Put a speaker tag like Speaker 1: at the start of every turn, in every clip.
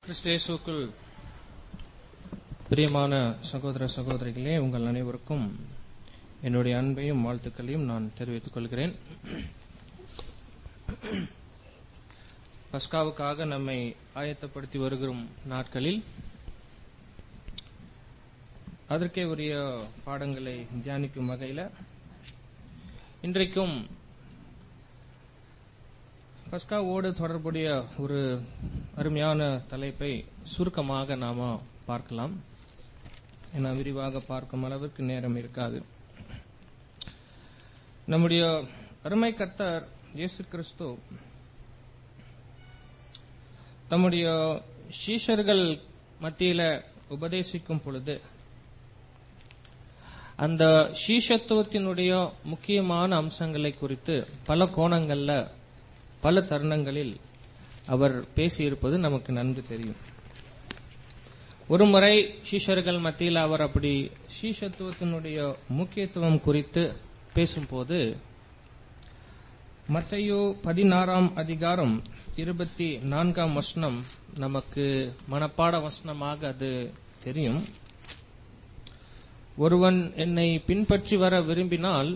Speaker 1: கிறிஸ்தேசுக்குள் பிரியமான சகோதர சகோதரிகளே உங்கள் அனைவருக்கும் என்னுடைய அன்பையும் வாழ்த்துக்களையும் நான் தெரிவித்துக் கொள்கிறேன் பஸ்காவுக்காக நம்மை ஆயத்தப்படுத்தி வருகிறோம் நாட்களில் அதற்கே உரிய பாடங்களை தியானிக்கும் வகையில் இன்றைக்கும் பஸ்காவோடு தொடர்புடைய ஒரு அருமையான தலைப்பை சுருக்கமாக நாம பார்க்கலாம் ஏன்னா விரிவாக பார்க்கும் அளவுக்கு நேரம் இருக்காது நம்முடைய அருமை கர்த்தர் இயேசு கிறிஸ்து தம்முடைய சீஷர்கள் மத்தியில உபதேசிக்கும் பொழுது அந்த சீஷத்துவத்தினுடைய முக்கியமான அம்சங்களை குறித்து பல கோணங்கள்ல பல தருணங்களில் அவர் பேசியிருப்பது நமக்கு நன்கு தெரியும் ஒரு முறை சீஷர்கள் மத்தியில் அவர் அப்படி சீஷத்துவத்தினுடைய முக்கியத்துவம் குறித்து பேசும்போது மத்தையோ பதினாறாம் அதிகாரம் இருபத்தி நான்காம் வசனம் நமக்கு மனப்பாட வசனமாக அது தெரியும் ஒருவன் என்னை பின்பற்றி வர விரும்பினால்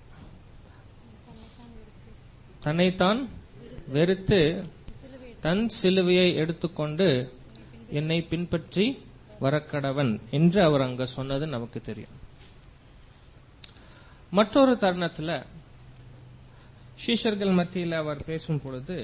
Speaker 1: தன்னைத்தான் வெறுத்து தன் சிலுவையை எடுத்துக்கொண்டு என்னை பின்பற்றி வரக்கடவன் என்று அவர் அங்க சொன்னது நமக்கு தெரியும் மற்றொரு தருணத்துல சீஷர்கள் மத்தியில் அவர் பேசும் பொழுது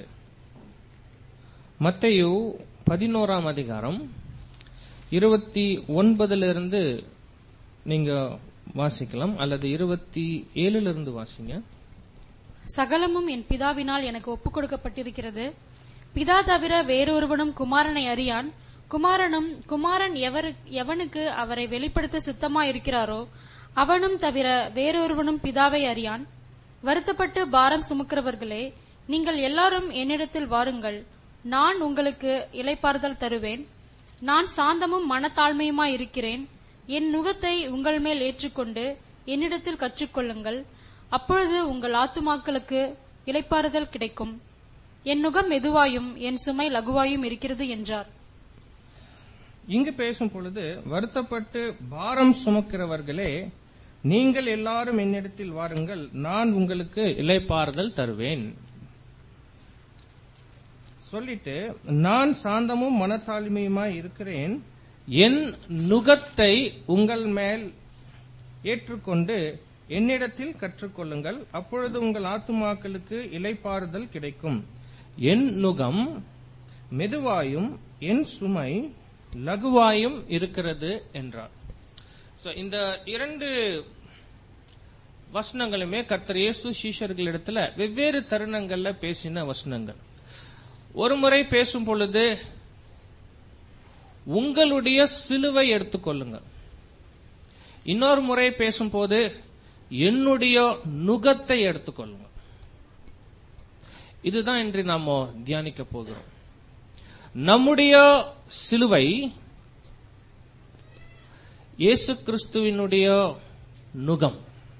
Speaker 1: மத்தையு பதினோராம் அதிகாரம் இருபத்தி ஒன்பதிலிருந்து நீங்க வாசிக்கலாம் அல்லது இருபத்தி ஏழுல இருந்து வாசிங்க
Speaker 2: சகலமும் என் பிதாவினால் எனக்கு ஒப்புக் கொடுக்கப்பட்டிருக்கிறது பிதா தவிர வேறொருவனும் குமாரனை அறியான் குமாரனும் குமாரன் எவரு எவனுக்கு அவரை வெளிப்படுத்த சித்தமாயிருக்கிறாரோ அவனும் தவிர வேறொருவனும் பிதாவை அறியான் வருத்தப்பட்டு பாரம் சுமக்கிறவர்களே நீங்கள் எல்லாரும் என்னிடத்தில் வாருங்கள் நான் உங்களுக்கு இளைப்பாறுதல் தருவேன் நான் சாந்தமும் மனத்தாழ்மையுமாய் இருக்கிறேன் என் நுகத்தை உங்கள் மேல் ஏற்றுக்கொண்டு என்னிடத்தில் கற்றுக்கொள்ளுங்கள் அப்பொழுது உங்கள் ஆத்துமாக்களுக்கு இளைப்பாறுதல் கிடைக்கும் என் நுகம் மெதுவாயும் என் சுமை லகுவாயும் இருக்கிறது என்றார்
Speaker 1: இங்கு பேசும் பொழுது வருத்தப்பட்டு பாரம் சுமக்கிறவர்களே நீங்கள் எல்லாரும் என்னிடத்தில் வாருங்கள் நான் உங்களுக்கு இலைப்பாறுதல் தருவேன் சொல்லிட்டு நான் சாந்தமும் மனத்தாழ்மையுமாய் இருக்கிறேன் என் நுகத்தை உங்கள் மேல் ஏற்றுக்கொண்டு என்னிடத்தில் கற்றுக்கொள்ளுங்கள் அப்பொழுது உங்கள் ஆத்துமாக்களுக்கு இலைப்பாறுதல் கிடைக்கும் என் நுகம் மெதுவாயும் என் சுமை லகுவாயும் இருக்கிறது என்றார் So, இந்த இரண்டு வசனங்களுமே கர்த்தர் இயேசு சீஷர்களிடத்துல வெவ்வேறு தருணங்கள்ல பேசின வசனங்கள் ஒரு முறை பேசும் பொழுது உங்களுடைய சிலுவை எடுத்துக்கொள்ளுங்க இன்னொரு முறை பேசும்போது என்னுடைய நுகத்தை எடுத்துக்கொள்ளுங்க இதுதான் இன்று நாம தியானிக்க போகிறோம் நம்முடைய சிலுவை இயேசு கிறிஸ்துவினுடைய நுகம்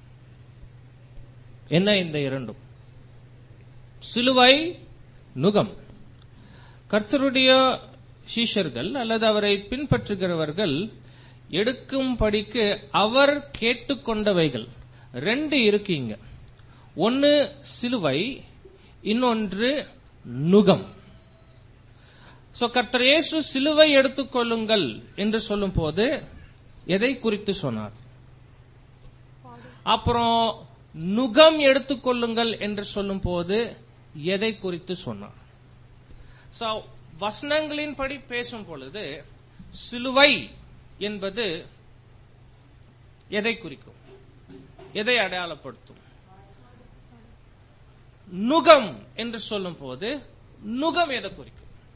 Speaker 1: என்ன இந்த இரண்டும் சிலுவை நுகம் கர்த்தருடைய சீஷர்கள் அல்லது அவரை பின்பற்றுகிறவர்கள் எடுக்கும்படிக்கு அவர் கேட்டுக்கொண்டவைகள் ரெண்டு இருக்கீங்க ஒன்னு சிலுவை இன்னொன்று நுகம் சோ கர்த்தர் இயேசு சிலுவை எடுத்துக்கொள்ளுங்கள் என்று சொல்லும் போது எதை குறித்து சொன்னார் அப்புறம் நுகம் எடுத்துக்கொள்ளுங்கள் என்று சொல்லும் போது எதை குறித்து சொன்னார் சோ வசனங்களின்படி பேசும் பொழுது சிலுவை என்பது எதை குறிக்கும் எதை அடையாளப்படுத்தும் நுகம் என்று சொல்லும் போது நுகம் எதை குறிக்கும்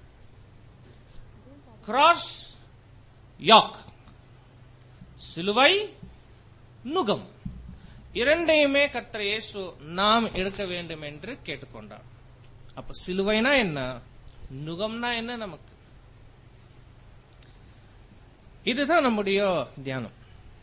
Speaker 1: கிராஸ் யாக் சிலுவை நுகம் இரண்டையுமே கர்த்தர் இயேசு நாம் எடுக்க வேண்டும் என்று கேட்டுக்கொண்டார் அப்ப சிலுவைனா என்ன நுகம்னா என்ன நமக்கு இதுதான் நம்முடைய தியானம்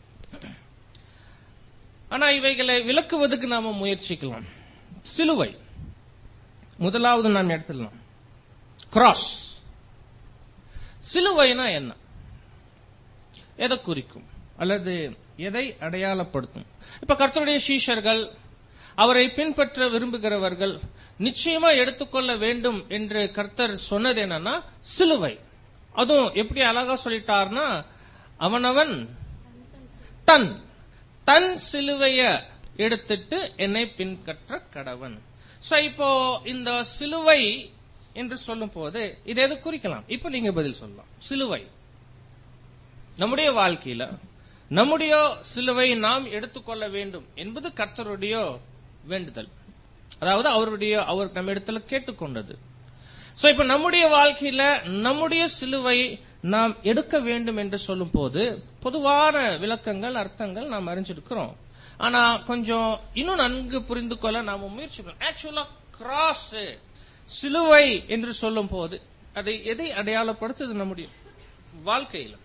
Speaker 1: ஆனா இவைகளை விளக்குவதற்கு நாம முயற்சிக்கலாம் சிலுவை முதலாவது நாம் எடுத்துடலாம் கிராஸ் சிலுவைனா என்ன எதை குறிக்கும் அல்லது எதை அடையாளப்படுத்தும் இப்ப கர்த்தருடைய சீஷர்கள் அவரை பின்பற்ற விரும்புகிறவர்கள் நிச்சயமா எடுத்துக்கொள்ள வேண்டும் என்று கர்த்தர் சொன்னது என்னன்னா சிலுவை அதுவும் எப்படி அழகா சொல்லிட்டார்னா அவனவன் தன் தன் சிலுவைய எடுத்துட்டு என்னை பின்பற்ற கடவன் சோ இப்போ இந்த சிலுவை என்று சொல்லும் போது இது எது குறிக்கலாம் இப்ப நீங்க பதில் சொல்லலாம் சிலுவை நம்முடைய வாழ்க்கையில நம்முடைய சிலுவை நாம் எடுத்துக்கொள்ள வேண்டும் என்பது கர்த்தருடைய வேண்டுதல் அதாவது அவருடைய அவர் நம்ம இடத்துல கேட்டுக்கொண்டது சோ இப்ப நம்முடைய வாழ்க்கையில நம்முடைய சிலுவை நாம் எடுக்க வேண்டும் என்று சொல்லும் போது பொதுவான விளக்கங்கள் அர்த்தங்கள் நாம் அறிஞ்சிருக்கிறோம் ஆனா கொஞ்சம் இன்னும் நன்கு புரிந்து கொள்ள நாம முயற்சி பண்ணலாம் ஆக்சுவலா கிராஸ் சிலுவை என்று சொல்லும் போது அதை எதை அடையாளப்படுத்துது நம்முடைய வாழ்க்கையில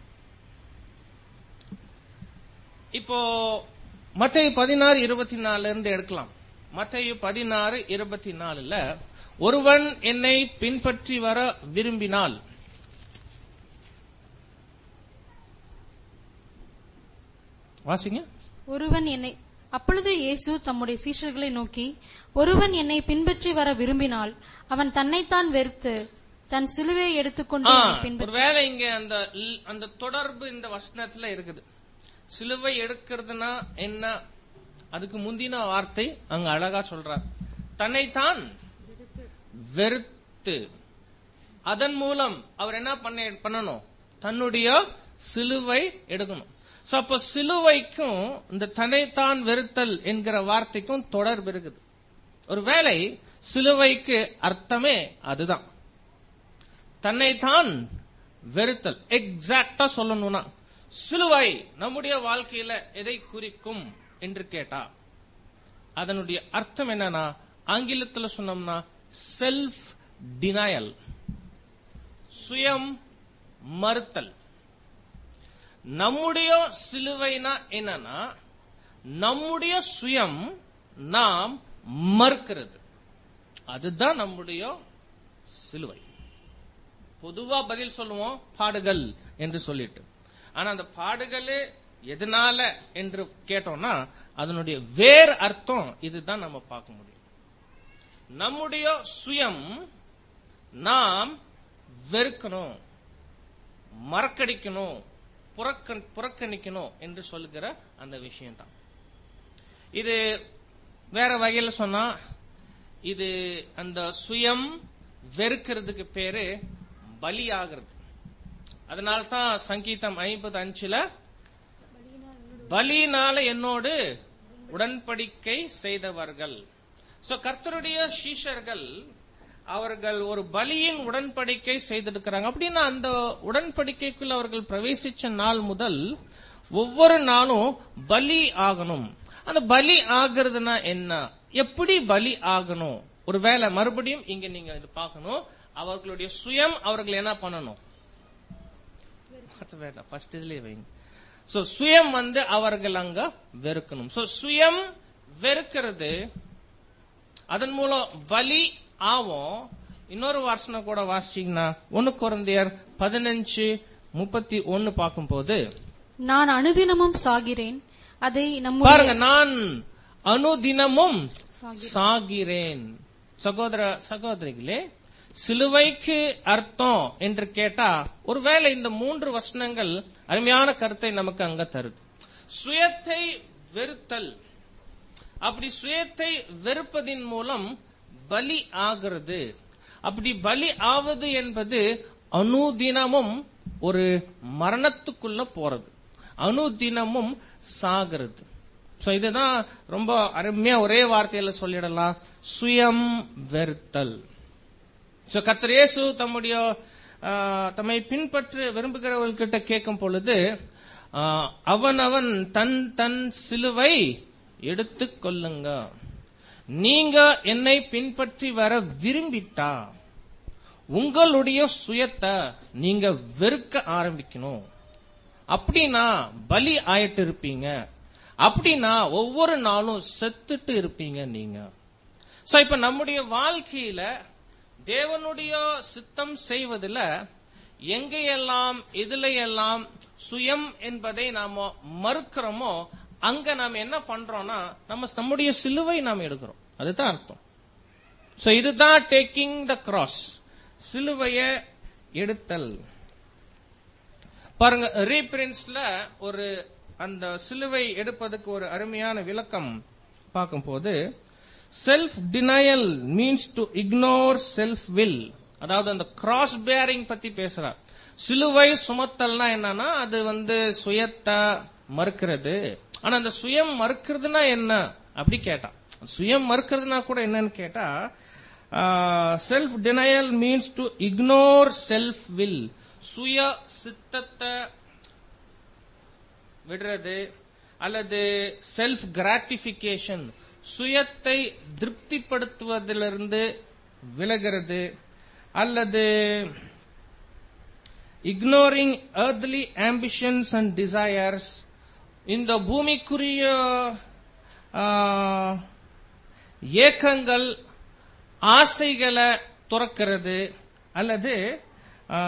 Speaker 1: இப்போ மத்திய பதினாறு இருபத்தி நாலுல இருந்து எடுக்கலாம் மத்திய பதினாறு இருபத்தி நாலுல ஒருவன் என்னை பின்பற்றி வர விரும்பினால் வாசிங்க
Speaker 2: ஒருவன் என்னை அப்பொழுது இயேசு தம்முடைய சீஷர்களை நோக்கி ஒருவன் என்னை பின்பற்றி வர விரும்பினால் அவன் தன்னைத்தான் வெறுத்து தன் சிலுவையை எடுத்துக்கொண்டு
Speaker 1: ஆ,
Speaker 2: என்னை பின்பற்ற
Speaker 1: ஒருவேளை இங்க அந்த ல்- அந்த தொடர்பு இந்த வசனத்துல இருக்குது சிலுவை எடுக்கிறதுனா என்ன அதுக்கு முந்தின வார்த்தை அங்க அழகா சொல்றார் தன்னைத்தான் வெறுத்து அதன் மூலம் அவர் என்ன பண்ண பண்ணணும் தன்னுடைய சிலுவை எடுக்கணும் சோ அப்ப சிலுவைக்கும் இந்த தன்னைத்தான் வெறுத்தல் என்கிற வார்த்தைக்கும் தொடர்பு இருக்குது ஒருவேளை சிலுவைக்கு அர்த்தமே அதுதான் தன்னைத்தான் வெறுத்தல் எக்ஸாக்டா சொல்லணும்னா சிலுவை நம்முடைய வாழ்க்கையில எதை குறிக்கும் என்று கேட்டா அதனுடைய அர்த்தம் என்னன்னா ஆங்கிலத்துல சொன்னோம்னா செல்ஃப் டினயல் சுயம் மறுத்தல் நம்முடைய சிலுவைனா என்னன்னா நம்முடைய சுயம் நாம் மறுக்கிறது அதுதான் நம்முடைய சிலுவை பொதுவா பதில் சொல்லுவோம் பாடுகள் என்று சொல்லிட்டு ஆனா அந்த பாடுகள் எதனால என்று கேட்டோம்னா அதனுடைய வேர் அர்த்தம் இதுதான் நம்ம பார்க்க முடியும் நம்முடைய சுயம் நாம் வெறுக்கணும் மறக்கடிக்கணும் புறக்க- புறக்கணிக்கணும் என்று சொல்லுகிற அந்த விஷயம்தான் இது வேற வகையில சொன்னா இது அந்த சுயம் வெறுக்கிறதுக்கு பேரு பலியாகிறது அதனால்தான் சங்கீதம் ஐம்பது அஞ்சுல பலியினால என்னோடு உடன்படிக்கை செய்தவர்கள் சோ கர்த்தருடைய சீஷர்கள் அவர்கள் ஒரு பலியின் உடன்படிக்கை செய்திருக்கிறாங்க அப்படின்னா அந்த உடன்படிக்கைக்குள்ள அவர்கள் பிரவேசிச்ச நாள் முதல் ஒவ்வொரு நாளும் பலி ஆகணும் அந்த பலி ஆகிறதுனா என்ன எப்படி பலி ஆகணும் ஒருவேளை மறுபடியும் இங்க நீங்க இது பார்க்கணும் அவர்களுடைய சுயம் அவர்கள் என்ன பண்ணணும் அது வேண்டாம் ஃபர்ஸ்ட் இதுலயே வைங்க சோ சுயம் வந்து அவர்கள் அங்க வெறுக்கணும் சோ சுயம் வெறுக்கிறது அதன் மூலம் பலி ஆகும் இன்னொரு வாசனை கூட வாசிச்சீங்கன்னா ஒன்னு குழந்தையர் பதினஞ்சு முப்பத்தி ஒன்னு பார்க்கும்போது
Speaker 2: நான் அனுதினமும் சாகிறேன் அதை நம்முடைய
Speaker 1: பாருங்க நான் அனுதினமும்
Speaker 2: சாகிறேன்.
Speaker 1: சாகிறேன் சகோதர சகோதரிகளே சிலுவைக்கு அர்த்தம் என்று கேட்டா ஒருவேளை இந்த மூன்று வசனங்கள் அருமையான கருத்தை நமக்கு அங்க தருது சுயத்தை வெறுத்தல் அப்படி சுயத்தை வெறுப்பதின் மூலம் பலி ஆகிறது அப்படி பலி ஆவது என்பது அனுதினமும் ஒரு மரணத்துக்குள்ள போறது அனுதினமும் சாகிறது சோ இதுதான் ரொம்ப அருமையா ஒரே வார்த்தையில சொல்லிடலாம் சுயம் வெறுத்தல் சோ கர்த்தர் இயேசு தம்முடைய ஆ, தம்மை பின்பற்ற விரும்புகிறவர்கிட்ட கேட்கும் பொழுது ஆ, அவன் அவன் தன் தன் சிலுவை எடுத்துக் கொள்ளுங்க நீங்க என்னை பின்பற்றி வர விரும்பிட்டா உங்களுடைய சுயத்தை நீங்க வெறுக்க ஆரம்பிக்கணும் அப்படின்னா பலி ஆயிட்டு இருப்பீங்க அப்படின்னா ஒவ்வொரு நாளும் செத்துட்டு இருப்பீங்க நீங்க சோ இப்ப நம்முடைய வாழ்க்கையில தேவனுடைய சித்தம் செய்வதில் எங்கேயெல்லாம் எதுலையெல்லாம் சுயம் என்பதை நாம மறுக்கிறோமோ அங்க நாம என்ன பண்றோம்னா நம்ம நம்முடைய சிலுவை நாம் எடுக்கிறோம் அதுதான் அர்த்தம் சோ இதுதான் டேக்கிங் த கிராஸ் சிலுவைய எடுத்தல் பாருங்க ரீபிரின்ஸ்ல ஒரு அந்த சிலுவை எடுப்பதுக்கு ஒரு அருமையான விளக்கம் பார்க்கும்போது self denial means to ignore self will அதாவது அந்த கிராஸ் பேரிங் பத்தி பேசுறார் சிலுவை சுமத்தல்னா என்னன்னா அது வந்து சுயத்தை மறுக்கிறது ஆனா அந்த சுயம் மறுக்கிறதுனா என்ன அப்படி கேட்டா சுயம் மறுக்கிறதுனா கூட என்னன்னு கேட்டா self denial means to ignore self will சுய சித்தத்தை விடுறது அல்லது செல்ஃப் கிராட்டிபிகேஷன் சுயத்தை திருப்திப்படுத்துவதிலிருந்து விலகிறது அல்லது ignoring earthly ambitions and desires இந்த பூமிக்குரிய ஆ, ஏக்கங்கள் ஆசைகளை துறக்கிறது அல்லது ஆ,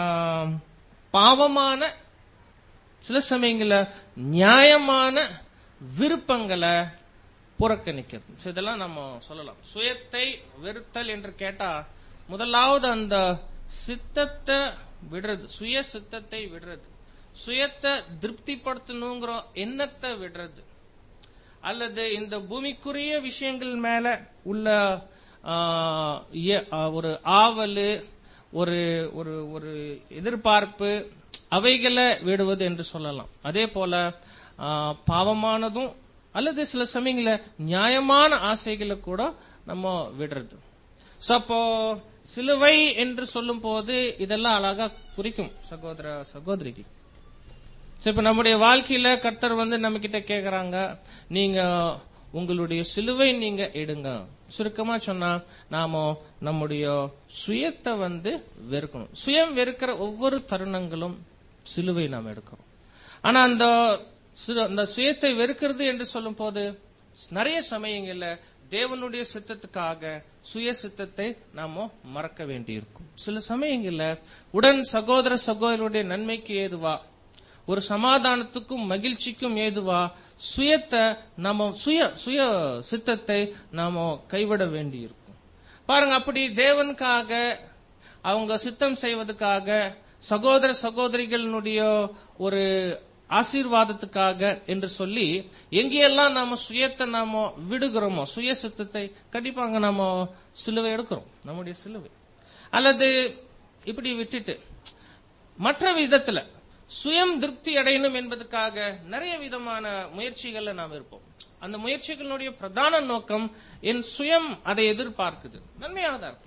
Speaker 1: பாவமான சில சமயங்கள நியாயமான விருப்பங்களை புறக்கணிக்கிறது So, இதெல்லாம் நம்ம சொல்லலாம் சுயத்தை வெறுத்தல் என்று கேட்டா முதலாவது அந்த சித்தத்தை விடுறது சுய சித்தத்தை விடுறது சுயத்தை திருப்திப்படுத்தணுங்கிற எண்ணத்தை விடுறது அல்லது இந்த பூமிக்குரிய விஷயங்கள் மேல உள்ள ஆ, எ- ஆ, ஒரு ஆவல் ஒரு ஒரு ஒரு எதிர்பார்ப்பு அவைகளை விடுவது என்று சொல்லலாம் அதே போல ஆ, பாவமானதும் அல்லது சில சமயங்கள நியாயமான ஆசைகளை கூட நம்ம விடுறது சோ அப்போ சிலுவை என்று சொல்லும் போது இதெல்லாம் அழகா குறிக்கும் சகோதர சகோதரிக்கு சோ இப்ப நம்முடைய வாழ்க்கையில கர்த்தர் வந்து நம்ம கிட்ட கேக்குறாங்க நீங்க உங்களுடைய சிலுவை நீங்க எடுங்க சுருக்கமா சொன்னா நாம நம்முடைய சுயத்தை வந்து வெறுக்கணும் சுயம் வெறுக்கிற ஒவ்வொரு தருணங்களும் சிலுவை நாம் எடுக்கிறோம் ஆனா அந்த சு- அந்த சுயத்தை வெறுக்கிறது என்று சொல்லும் போது நிறைய சமயங்கள்ல தேவனுடைய சித்தத்துக்காக சுய சித்தத்தை நாம மறக்க வேண்டியிருக்கும் சில சமயங்கள்ல உடன் சகோதர சகோதரருடைய நன்மைக்கு ஏதுவா ஒரு சமாதானத்துக்கும் மகிழ்ச்சிக்கும் ஏதுவா சுயத்தை நாம சுய சுய சித்தத்தை நாம கைவிட வேண்டியிருக்கும் பாருங்க அப்படி தேவனுக்காக அவங்க சித்தம் செய்வதற்காக சகோதர சகோதரிகளினுடைய ஒரு ஆசீர்வாதத்துக்காக என்று சொல்லி எங்கெல்லாம் நாம சுயத்தை நாம விடுகிறோமோ சுய சித்தத்தை கண்டிப்பாங்க நாம சிலுவை எடுக்கிறோம் நம்முடைய சிலுவை அல்லது இப்படி விட்டுட்டு மற்ற விதத்துல சுயம் திருப்தி அடையணும் என்பதற்காக நிறைய விதமான முயற்சிகள்ல நாம் இருப்போம் அந்த முயற்சிகளுடைய பிரதான நோக்கம் என் சுயம் அதை எதிர்பார்க்குது நன்மையானதா இருக்கலாம்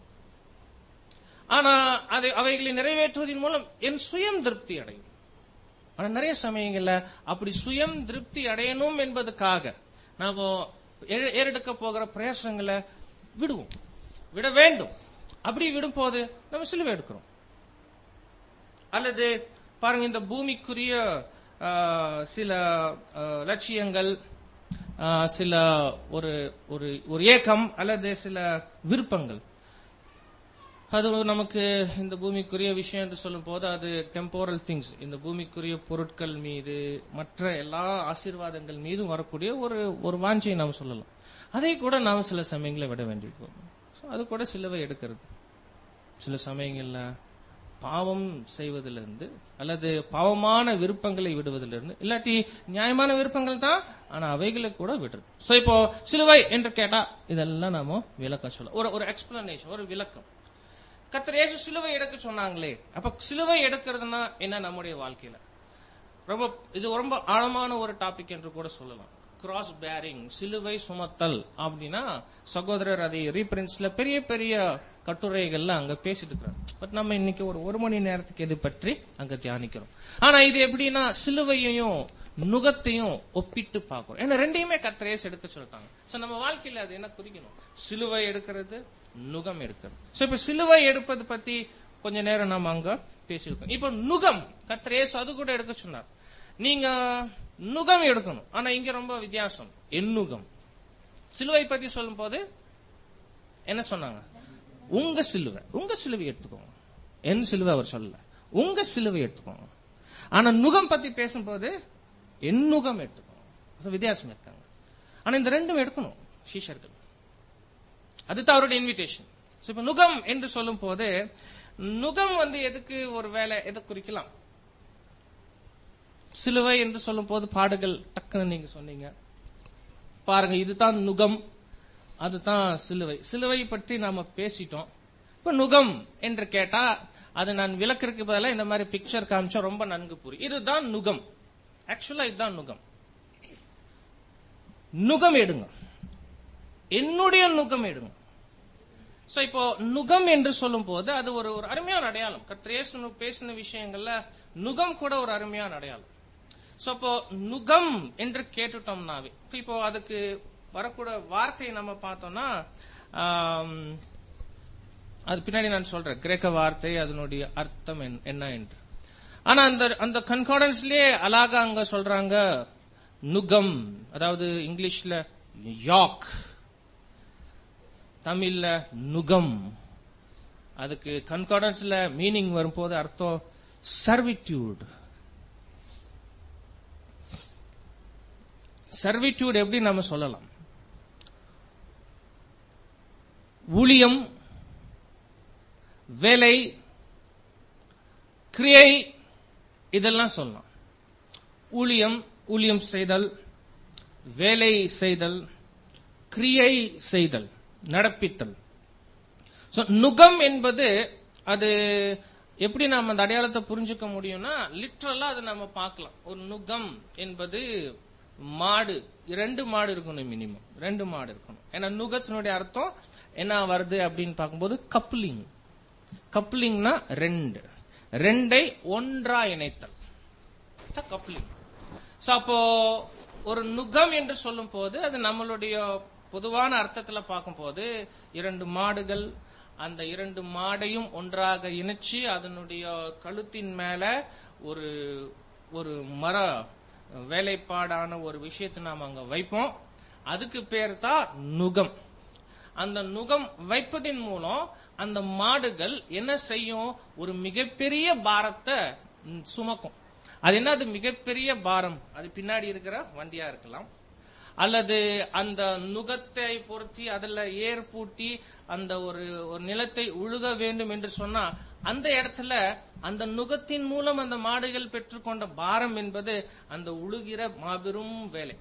Speaker 1: ஆனா அதை அவைகளை நிறைவேற்றுவதன் மூலம் என் சுயம் திருப்தி அடையும் ஆனா நிறைய சமயங்கள்ல அப்படி சுயம் திருப்தி அடையணும் என்பதற்காக நாம ஏ- ஏறெடுக்க போகிற பிரயாசங்களை விடுவோம் விட வேண்டும் அப்படி விடும்போது நம்ம சிலுவை எடுக்கிறோம் அல்லது பாருங்க இந்த பூமிக்குரிய ஆ, சில ஆ, லட்சியங்கள் ஆ, சில ஒரு ஒரு ஒரு ஏக்கம் அல்லது சில விருப்பங்கள் அது நமக்கு இந்த பூமிக்குரிய விஷயம் என்று சொல்லும் போது அது டெம்போரல் திங்ஸ் இந்த பூமிக்குரிய பொருட்கள் மீது மற்ற எல்லா ஆசீர்வாதங்கள் மீதும் வரக்கூடிய ஒரு ஒரு வாஞ்சையை நாம் சொல்லலாம் அதை கூட நாம் சில சமயங்களை விட வேண்டியிருக்கும் So, அது கூட சிலுவை எடுக்கிறது சில சமயங்கள்ல பாவம் செய்வதிலிருந்து அல்லது பாவமான விருப்பங்களை விடுவதிலிருந்து இல்லாட்டி நியாயமான விருப்பங்கள் தான் ஆனா அவைகளை கூட விடுறது சோ இப்போ சிலுவை என்று கேட்டா இதெல்லாம் நாம விளக்கம் சொல்ல ஒரு ஒரு எக்ஸ்பிளனேஷன் ஒரு விளக்கம் கர்த்தர் இயேசு சிலுவை எடுக்க சொன்னாங்களே அப்ப சிலுவை எடுக்கிறதுனா என்ன நம்முடைய வாழ்க்கையில ரொம்ப இது ரொம்ப ஆழமான ஒரு டாபிக் என்று கூட சொல்லலாம் கிராஸ் பேரிங் சிலுவை சுமத்தல் அப்படின்னா சகோதரர் அதை ரீபிரின்ஸ்ல பெரிய பெரிய கட்டுரைகள்ல அங்க பேசிட்டு இருக்கிறார் பட் நம்ம இன்னைக்கு ஒரு ஒரு மணி நேரத்துக்கு இது பற்றி அங்க தியானிக்கிறோம் ஆனா இது எப்படின்னா சிலுவையையும் நுகத்தையும் ஒப்பிட்டு பார்க்கிறோம் ஏன்னா ரெண்டையுமே கத்திரேஸ் எடுக்க சொல்லிட்டாங்க சோ நம்ம வாழ்க்கையில அது என்ன குறிக்கணும் சிலுவை எடுக்கிறது நுகம் எடுக்கிறது சோ இப்ப சிலுவை எடுப்பது பத்தி கொஞ்ச நேரம் நாம அங்க பேசியிருக்கோம் இப்ப நுகம் கத்திரேஸ் அது கூட எடுக்க சொன்னார் நீங்க நுகம் எடுக்கணும் ஆனா இங்க ரொம்ப வித்தியாசம் எண்ணுகம் சிலுவை பத்தி சொல்லும் போது என்ன சொன்னாங்க உங்க சிலுவை உங்க சிலுவை எடுத்துக்கோங்க என் சிலுவை அவர் சொல்லல உங்க சிலுவை எடுத்துக்கோங்க ஆனா நுகம் பத்தி பேசும்போது என் நுகம் எடுத்துக்கோங்க So, வித்தியாசம் இருக்காங்க ஆனா இந்த ரெண்டும் எடுக்கணும் சீஷர்கள் அதுதான் அவருடைய இன்விடேஷன் இப்ப நுகம் என்று சொல்லும் போது நுகம் வந்து எதுக்கு ஒரு வேலை எதை குறிக்கலாம் சிலுவை என்று சொல்லும் போது பாடுகள் டக்குன்னு நீங்க சொன்னீங்க பாருங்க இதுதான் நுகம் அதுதான் சிலுவை சிலுவை பற்றி நாம பேசிட்டோம் இப்ப நுகம் என்று கேட்டா அது நான் விளக்கறதுக்கு பதிலா இந்த மாதிரி பிக்சர் காமிச்சா ரொம்ப நன்கு புரியும் இதுதான் நுகம் ஆக்சுவலா இதுதான் நுகம் நுகம் எடுங்க என்னுடைய நுகம் எடுங்க சோ இப்போ நுகம் என்று சொல்லும் போது அது ஒரு ஒரு அருமையான அடையாளம் கத்திரேசு பேசின விஷயங்கள்ல நுகம் கூட ஒரு அருமையான அடையாளம் சோ அப்போ நுகம் என்று கேட்டுட்டோம்னாவே இப்போ அதுக்கு வரக்கூட வார்த்தையை நம்ம பார்த்தோம்னா ஆம், அது பின்னாடி நான் சொல்றேன் கிரேக்க வார்த்தை அதனுடைய அர்த்தம் என்ன- என்ன என்று ஆனா அந்த அந்த கன்கார்டன்ஸ்லயே அழகா அங்க சொல்றாங்க நுகம் அதாவது இங்கிலீஷ்ல யாக் தமிழ்ல நுகம் அதுக்கு கன்கார்டன்ஸ்ல மீனிங் வரும்போது அர்த்தம் சர்விட்யூட் சர்விட்யூட் எப்படி நம்ம சொல்லலாம் ஊழியம் வேலை கிரியை இதெல்லாம் சொல்லலாம் ஊழியம் ஊழியம் செய்தல் வேலை செய்தல் கிரியை செய்தல் நடப்பித்தல் So, நுகம் என்பது அது எப்படி நாம அந்த அடையாளத்தை புரிஞ்சுக்க முடியும்னா லிட்ரலா அதை நம்ம பார்க்கலாம் ஒரு நுகம் என்பது மாடு ரெண்டு மாடு இருக்கணும் மினிமம் ரெண்டு மாடு இருக்கணும் ஏன்னா நுகத்தினுடைய அர்த்தம் என்ன வருது அப்படின்னு பார்க்கும்போது கப்ளிங் கப்ளிங்னா ரெண்டு ரெண்டை ஒன்றா இணைத்தல் கப்ளிங் சோ அப்போ ஒரு நுகம் என்று சொல்லும் போது அது நம்மளுடைய பொதுவான அர்த்தத்துல பார்க்கும்போது இரண்டு மாடுகள் அந்த இரண்டு மாடையும் ஒன்றாக இணைச்சு அதனுடைய கழுத்தின் மேல ஒரு ஒரு மர வேலைப்பாடான ஒரு விஷயத்தை நாம அங்க வைப்போம் அதுக்கு பேர் தான் நுகம் அந்த நுகம் வைப்பதின் மூலம் அந்த மாடுகள் என்ன செய்யும் ஒரு மிகப்பெரிய பாரத்தை ம், சுமக்கும் அது என்ன அது மிகப்பெரிய பாரம் அது பின்னாடி இருக்கிற வண்டியா இருக்கலாம் அல்லது அந்த நுகத்தை பொருத்தி அதுல ஏர் பூட்டி அந்த ஒரு ஒரு நிலத்தை உழுக வேண்டும் என்று சொன்னா அந்த இடத்துல அந்த நுகத்தின் மூலம் அந்த மாடுகள் பெற்றுக்கொண்ட பாரம் என்பது அந்த உழுகிற மாபெரும் வேலை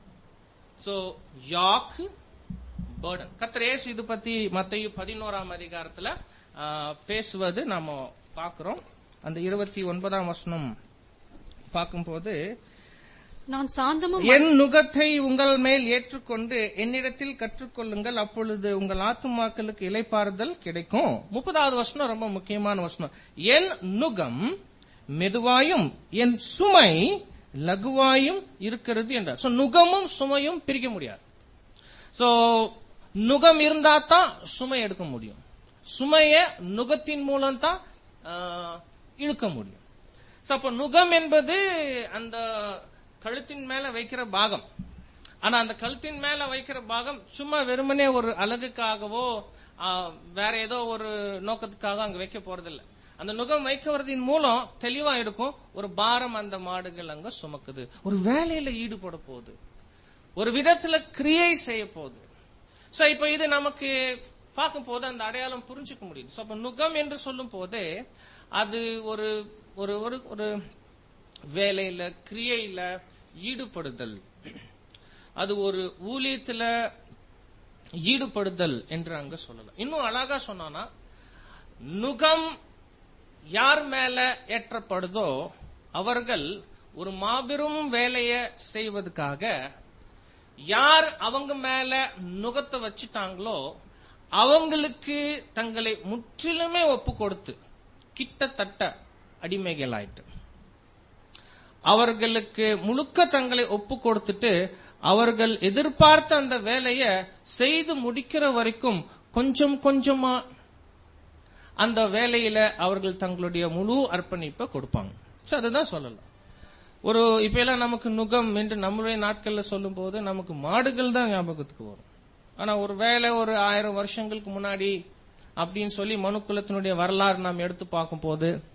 Speaker 1: சோ யாக் பேர்டன் கர்த்தர் இயேசு இது பத்தி மத்தேயு பதினோராம் அதிகாரத்துல ஆ, பேசுவது நாம பார்க்கிறோம் அந்த இருபத்தி ஒன்பதாம் வசனம் பார்க்கும்போது
Speaker 2: நான் சாந்தமும்
Speaker 1: என் நுகத்தை உங்கள் மேல் ஏற்றுக்கொண்டு என்னிடத்தில் கற்றுக்கொள்ளுங்கள் அப்பொழுது உங்கள் ஆத்துமாக்களுக்கு இலைப்பாறுதல் கிடைக்கும் முப்பதாவது வசனம் ரொம்ப முக்கியமான வசனம் என் நுகம் மெதுவாயும் என் சுமை லகுவாயும் இருக்கிறது என்றார் சோ நுகமும் சுமையும் பிரிக்க முடியாது சோ நுகம் இருந்தா தான் சுமை எடுக்க முடியும் சுமைய நுகத்தின் மூலம் தான் இழுக்க முடியும் So, அப்ப நுகம் என்பது அந்த கழுத்தின் மேல வைக்கிற பாகம் ஆனா அந்த கழுத்தின் மேல வைக்கிற பாகம் சும்மா வெறுமனே ஒரு அழகுக்காகவோ ஆ, வேற ஏதோ ஒரு நோக்கத்துக்காக அங்க வைக்க போறதில்ல அந்த நுகம் வைக்கிறதின் மூலம் தெளிவா இருக்கும் ஒரு பாரம் அந்த மாடுகள் அங்க சுமக்குது ஒரு வேலையில ஈடுபட போகுது ஒரு விதத்துல கிரியை செய்ய போகுது சோ இப்ப இது நமக்கு பார்க்கும் போது அந்த அடையாளம் புரிஞ்சுக்க முடியுது சோ அப்ப நுகம் என்று சொல்லும் போதே அது ஒரு ஒரு ஒரு ஒரு வேலையில கிரியையில ஈடுபடுதல் அது ஒரு ஊழியத்துல ஈடுபடுதல் என்று அங்க சொல்லலாம் இன்னும் அழகா சொன்னோம்னா நுகம் யார் மேல ஏற்றப்படுதோ அவர்கள் ஒரு மாபெரும் வேலையை செய்வதற்காக யார் அவங்க மேல நுகத்தை வச்சிட்டாங்களோ அவங்களுக்கு தங்களை முற்றிலுமே ஒப்பு கொடுத்து கிட்டத்தட்ட அடிமைகள் ஆயிட்டு அவர்களுக்கு முழுக்க தங்களை ஒப்பு கொடுத்துட்டு அவர்கள் எதிர்பார்த்த அந்த வேலையை செய்து முடிக்கிற வரைக்கும் கொஞ்சம் கொஞ்சமா அந்த வேலையில அவர்கள் தங்களுடைய முழு அர்ப்பணிப்பை கொடுப்பாங்க சோ அதுதான் சொல்லலாம் ஒரு இப்ப எல்லாம் நமக்கு நுகம் என்று நம்மளுடைய நாட்கள்ல சொல்லும் போது நமக்கு மாடுகள் தான் ஞாபகத்துக்கு வரும் ஆனா ஒரு வேலை ஒரு ஆயிரம் வருஷங்களுக்கு முன்னாடி அப்படின்னு சொல்லி மனுக்குலத்தினுடைய வரலாறு நாம் எடுத்து பார்க்கும் போது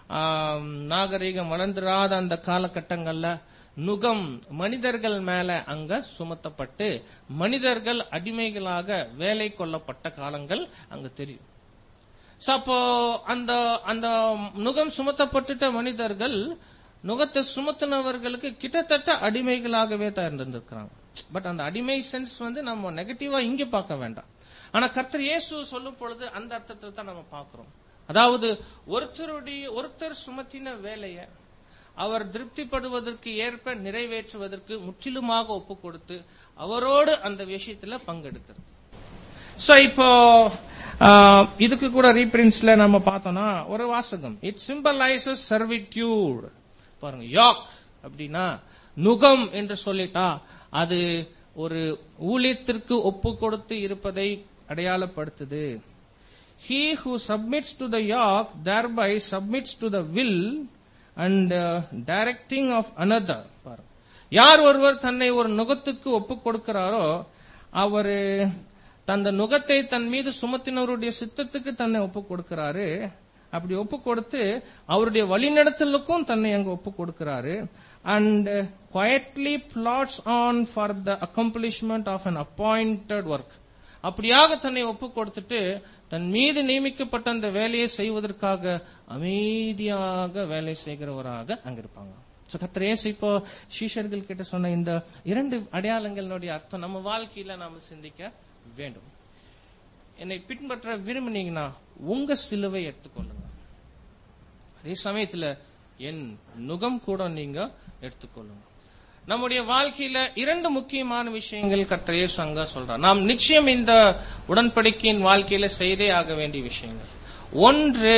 Speaker 1: ஆம், நாகரிகம் வளர்ந்துராத அந்த காலகட்டங்கள்ல நுகம் மனிதர்கள் மேல அங்க சுமத்தப்பட்டு மனிதர்கள் அடிமைகளாக வேலை கொள்ளப்பட்ட காலங்கள் அங்க தெரியும் So, அப்போ அந்த அந்த நுகம் சுமத்தப்பட்டுட்ட மனிதர்கள் நுகத்தை சுமத்தினவர்களுக்கு கிட்டத்தட்ட அடிமைகளாகவே தான் இருந்திருக்கிறாங்க பட் அந்த அடிமை சென்ஸ் வந்து நம்ம நெகட்டிவா இங்க பார்க்க வேண்டாம் ஆனா கர்த்தர் இயேசு சொல்லும் பொழுது அந்த அர்த்தத்தில் தான் நம்ம பார்க்கிறோம் அதாவது ஒருத்தருடைய ஒருத்தர் சுமத்தின வேலையை அவர் திருப்திப்படுவதற்கு ஏற்ப நிறைவேற்றுவதற்கு முற்றிலுமாக ஒப்பு கொடுத்து அவரோடு அந்த விஷயத்துல பங்கெடுக்கிறது சோ இப்போ ஆஹ், இதுக்கு கூட ரீபிரின்ஸ்ல நம்ம பார்த்தோம்னா ஒரு வாசகம் இட் சிம்பலைசஸ் சர்விட்யூட் பாருங்க யாக் அப்படின்னா நுகம் என்று சொல்லிட்டா அது ஒரு ஊழியத்திற்கு ஒப்பு கொடுத்து இருப்பதை அடையாளப்படுத்துது he who submits to the yoke thereby submits to the will and uh, directing of another பாருங்க. யார் ஒருவர் தன்னை ஒரு நுகத்துக்கு ஒப்பு கொடுக்கிறாரோ அவர் தந்த நுகத்தை தன் மீது சுமத்தினவருடைய சித்தத்துக்கு தன்னை ஒப்பு கொடுக்கிறாரு அப்படி ஒப்பு கொடுத்து அவருடைய வழிநடத்தலுக்கும் தன்னை அங்க ஒப்பு கொடுக்கிறாரு and quietly plods on for the accomplishment of an appointed work அப்படியாக தன்னை ஒப்பு கொடுத்துட்டு தன் மீது நியமிக்கப்பட்ட அந்த வேலையை செய்வதற்காக அமைதியாக வேலை செய்கிறவராக அங்க இருப்பாங்க So, கர்த்தர் இயேசு இப்போ சீஷர்கள் கிட்ட சொன்ன இந்த இரண்டு அடையாளங்களுடைய அர்த்தம் நம்ம வாழ்க்கையில நாம சிந்திக்க வேண்டும் என்னை பின்பற்ற விரும்பினீங்கன்னா உங்க சிலுவை எடுத்துக்கொள்ளுங்க அதே சமயத்துல என் நுகம் கூட நீங்க எடுத்துக்கொள்ளுங்க நம்முடைய வாழ்க்கையில இரண்டு முக்கியமான விஷயங்கள் கர்த்தர் இயேசு அங்க சொல்றார் நாம் நிச்சயம் இந்த உடன்படிக்கையின் வாழ்க்கையில செய்தே ஆக வேண்டிய விஷயங்கள் ஒன்று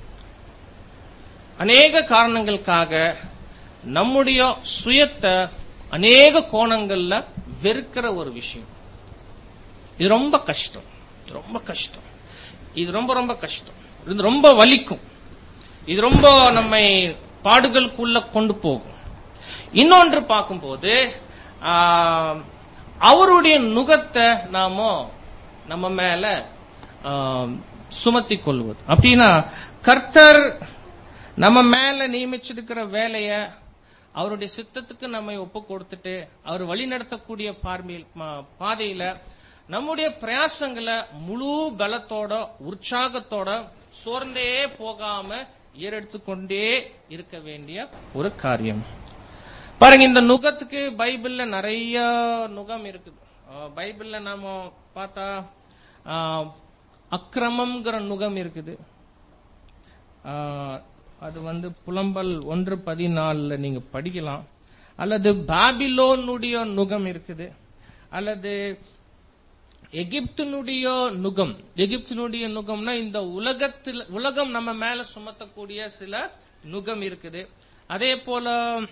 Speaker 1: அநேக காரணங்களுக்காக நம்முடைய சுயத்தை அநேக கோணங்கள்ல வெறுக்கிற ஒரு விஷயம் இது ரொம்ப கஷ்டம் ரொம்ப கஷ்டம் இது ரொம்ப ரொம்ப கஷ்டம் இது ரொம்ப வலிக்கும் இது ரொம்ப நம்மை பாடுகளுக்குள்ள கொண்டு போகும் இன்னொன்று பார்க்கும்போது ஆஹ், அவருடைய நுகத்தை நாம நம்ம மேல சுமத்தி கொள்வது அப்படின்னா கர்த்தர் நம்ம மேல நியமிச்சிருக்கிற வேலைய அவருடைய சித்தத்துக்கு நம்மை ஒப்பு கொடுத்துட்டு அவர் வழி நடத்தக்கூடிய பார்வையில் ம- பாதையில நம்முடைய பிரயாசங்களை முழு பலத்தோட உற்சாகத்தோட சோர்ந்தே போகாம ஏறெடுத்து கொண்டே இருக்க வேண்டிய ஒரு காரியம் பாருங்க இந்த நுகத்துக்கு பைபிள்ல நிறைய நுகம் இருக்குது அஹ் பைபிள்ல நாம பார்த்தா அஹ், அக்கிரமம்ங்கிற நுகம் இருக்குது அஹ், அது வந்து புலம்பல் ஒன்று பதினாலுல நீங்க படிக்கலாம் அல்லது பாபிலோனுடைய நுகம் இருக்குது அல்லது எகிப்தினுடைய நுகம் எகிப்தினுடைய நுகம்னா இந்த உலகத்தில் உலகம் நம்ம மேல சுமத்தக்கூடிய சில நுகம் இருக்குது அதே போல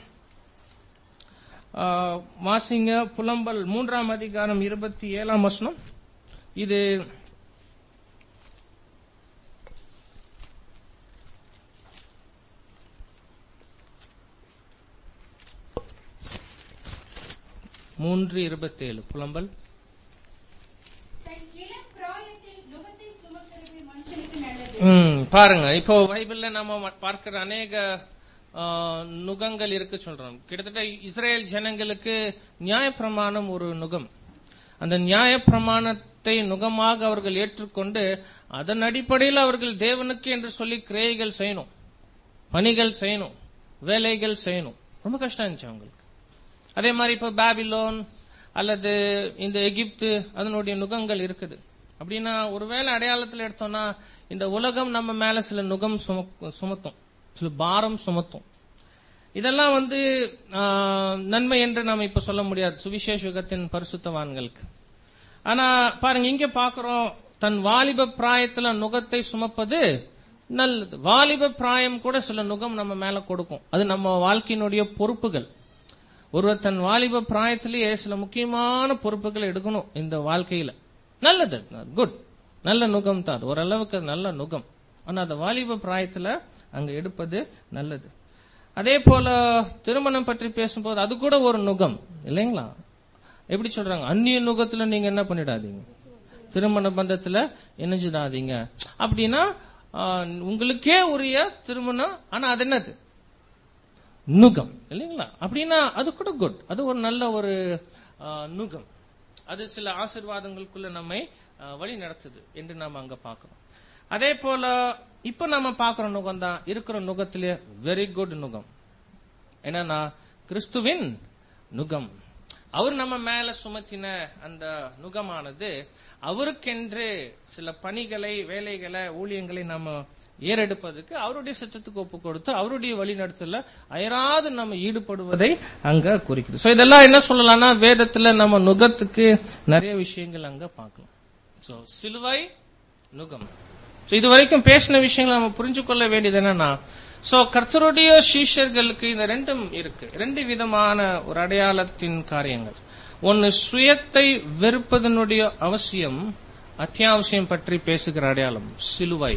Speaker 1: ஆ, வாசிங்க புலம்பல் மூன்றாம் அதிகாரம் இருபத்தி ஏழாம் வசனம் இது மூன்று இருபத்தி ஏழு புலம்பல்
Speaker 3: தன் இளம் பிராயத்தில் நுகத்தை சுமக்கிறது மனுஷனுக்கு நல்லது
Speaker 1: ம், பாருங்க இப்போ பைபிள்ல நம்ம பார்க்கிற அநேக ஆ, நுகங்கள் இருக்கு சொல்றோம் கிட்டத்தட்ட இஸ்ரேல் ஜனங்களுக்கு நியாயப்பிரமாணம் ஒரு நுகம் அந்த நியாயப்பிரமாணத்தை நுகமாக அவர்கள் ஏற்றுக்கொண்டு அதன் அடிப்படையில் அவர்கள் தேவனுக்கு என்று சொல்லி கிரியைகள் செய்யணும் பணிகள் செய்யணும் வேலைகள் செய்யணும் ரொம்ப கஷ்டம் இருந்துச்சு அவங்களுக்கு அதே மாதிரி இப்ப பாபிலோன் அல்லது இந்த எகிப்து அதனுடைய நுகங்கள் இருக்குது அப்படின்னா ஒருவேளை அடையாளத்தில் எடுத்தோம்னா இந்த உலகம் நம்ம மேல சில நுகம் சுமக்- சுமத்தும் சில பாரம் சுமத்தும் இதெல்லாம் வந்து ஆ, நன்மை என்று நாம இப்ப சொல்ல முடியாது சுவிசேஷ யுகத்தின் பரிசுத்தவான்களுக்கு ஆனா பாருங்க இங்க பாக்குறோம் தன் வாலிப பிராயத்துல நுகத்தை சுமப்பது நல்லது வாலிப பிராயம் கூட சில நுகம் நம்ம மேல கொடுக்கும் அது நம்ம வாழ்க்கையினுடைய பொறுப்புகள் ஒருவர் தன் வாலிப பிராயத்திலேயே சில முக்கியமான பொறுப்புகளை எடுக்கணும் இந்த வாழ்க்கையில நல்லது குட் நல்ல நுகம் தான் அது ஓரளவுக்கு அது நல்ல நுகம் ஆனா அந்த வாலிப பிராயத்துல அங்க எடுப்பது நல்லது அதே போல திருமணம் பற்றி பேசும்போது அது கூட ஒரு நுகம் இல்லைங்களா எப்படி சொல்றாங்க அந்நிய நுகத்துல நீங்க என்ன பண்ணிடாதீங்க திருமண பந்தத்துல இணைஞ்சிடாதீங்க அப்படின்னா ஆ, உங்களுக்கே உரிய திருமணம் ஆனா அது என்னது நுகம் இல்லைங்களா அப்படின்னா அது கூட குட் அது ஒரு நல்ல ஒரு ஆ, நுகம் அது சில ஆசீர்வாதங்களுக்குள்ள நம்மை ஆ, வழி நடத்துது என்று நாம அங்க பார்க்கிறோம் அதே போல இப்ப நம்ம பார்க்கிற நுகம் தான் இருக்கிற நுகத்திலே வெரி குட் நுகம் என்னன்னா கிறிஸ்துவின் நுகம் அவர் நம்ம மேல சுமத்தின அந்த நுகமானது அவருக்கென்று சில பணிகளை வேலைகளை ஊழியங்களை நம்ம ஏறெடுப்பதற்கு அவருடைய சித்தத்துக்கு ஒப்பு கொடுத்து அவருடைய வழிநடத்தல அயராது நம்ம ஈடுபடுவதை அங்க குறிக்குது சோ இதெல்லாம் என்ன சொல்லலாம்னா வேதத்துல நம்ம நுகத்துக்கு நிறைய விஷயங்கள் அங்க பார்க்கலாம் சோ சிலுவை நுகம் சோ இது வரைக்கும் பேசின விஷயங்களை நம்ம புரிஞ்சு கொள்ள வேண்டியது என்னன்னா சோ கர்த்தருடைய சீஷர்களுக்கு இந்த ரெண்டும் இருக்கு ரெண்டு விதமான ஒரு அடையாளத்தின் காரியங்கள் ஒன்னு சுயத்தை வெறுப்பதனுடைய அவசியம் அத்தியாவசியம் பற்றி பேசுகிற அடையாளம் சிலுவை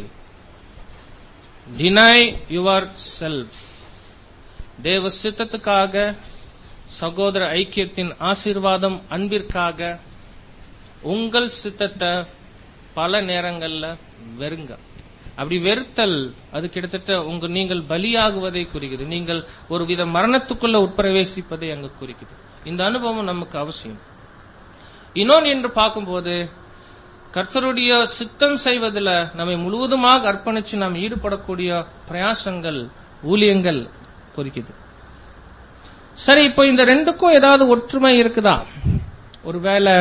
Speaker 1: டினை யுவர் செல்ஃப் தேவ சித்தத்துக்காக சகோதர ஐக்கியத்தின் ஆசீர்வாதம் அன்பிற்காக உங்கள் சித்தத்தை பல நேரங்கள்ல வெறுங்க அப்படி வெறுத்தல் அது கிட்டத்தட்ட உங்க நீங்கள் பலியாகுவதை குறிக்குது நீங்கள் ஒரு வித மரணத்துக்குள்ள உட்பிரவேசிப்பதை அங்கு குறிக்குது இந்த அனுபவம் நமக்கு அவசியம் இன்னொன்று என்று பார்க்கும்போது கர்த்தருடைய சித்தம் செய்வதில் நம்மை முழுவதுமாக அர்ப்பணிச்சு நாம் ஈடுபடக்கூடிய பிரயாசங்கள் ஊழியங்கள் குறிக்குது சரி இப்போ இந்த ரெண்டுக்கும் ஏதாவது ஒற்றுமை இருக்குதா ஒருவேளை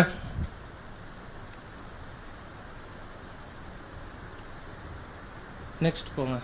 Speaker 1: நெக்ஸ்ட் போங்க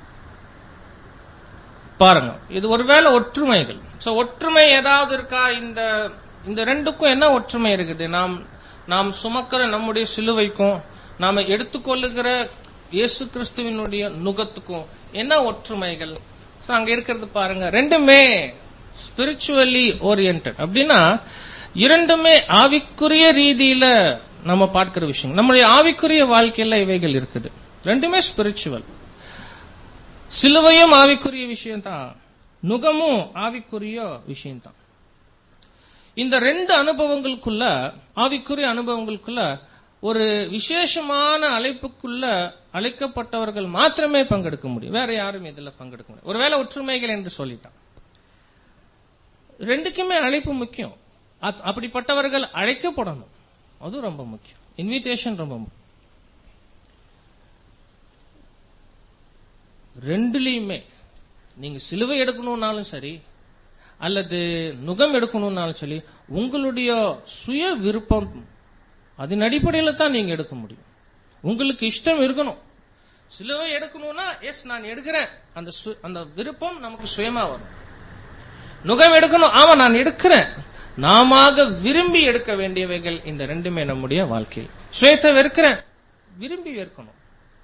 Speaker 1: பாருங்க இது ஒருவேளை ஒற்றுமைகள் சோ ஒற்றுமை ஏதாவது இருக்கா இந்த இந்த ரெண்டுக்கும் என்ன ஒற்றுமை இருக்குது நாம் நாம் சுமக்கிற நம்முடைய சிலுவைக்கும் நாம எடுத்துக்கொள்ளுகிற இயேசு கிறிஸ்துவினுடைய நுகத்துக்கும் என்ன ஒற்றுமைகள் சோ அங்க இருக்கிறது பாருங்க ரெண்டுமே ஸ்பிரிச்சுவலி ஓரியன்ட் அப்படின்னா இரண்டுமே ஆவிக்குரிய ரீதியில நம்ம பார்க்கிற விஷயம் நம்முடைய ஆவிக்குரிய வாழ்க்கையில இவைகள் இருக்குது ரெண்டுமே ஸ்பிரிச்சுவல் சிலுவையும் ஆவிக்குரிய விஷயம்தான் நுகமும் ஆவிக்குரிய விஷயம்தான் இந்த ரெண்டு அனுபவங்களுக்குள்ள ஆவிக்குரிய அனுபவங்களுக்குள்ள ஒரு விசேஷமான அழைப்புக்குள்ள அழைக்கப்பட்டவர்கள் மாத்திரமே பங்கெடுக்க முடியும் வேற யாரும் இதுல பங்கெடுக்க முடியும் ஒருவேளை ஒற்றுமைகள் என்று சொல்லிட்டான் ரெண்டுக்குமே அழைப்பு முக்கியம் அத்- அப்படிப்பட்டவர்கள் அழைக்கப்படணும் அது ரொம்ப முக்கியம் இன்விடேஷன் ரொம்ப முக்கியம் ரெண்டுலயுமே நீங்க சிலுவை எடுக்கணும்னாலும் சரி அல்லது நுகம் எடுக்கணும்னாலும் சரி உங்களுடைய சுய விருப்பம் அதன் அடிப்படையில தான் நீங்க எடுக்க முடியும் உங்களுக்கு இஷ்டம் இருக்கணும் சிலுவை எடுக்கணும்னா எஸ் நான் எடுக்கிறேன் அந்த சு- அந்த விருப்பம் நமக்கு சுயமா வரும் நுகம் எடுக்கணும் ஆமா நான் எடுக்கிறேன் நாம விரும்பி எடுக்க வேண்டியவைகள் இந்த ரெண்டுமே நம்முடைய வாழ்க்கையில் சுயத்தை வெறுக்கிறேன் விரும்பி வெறுக்கணும்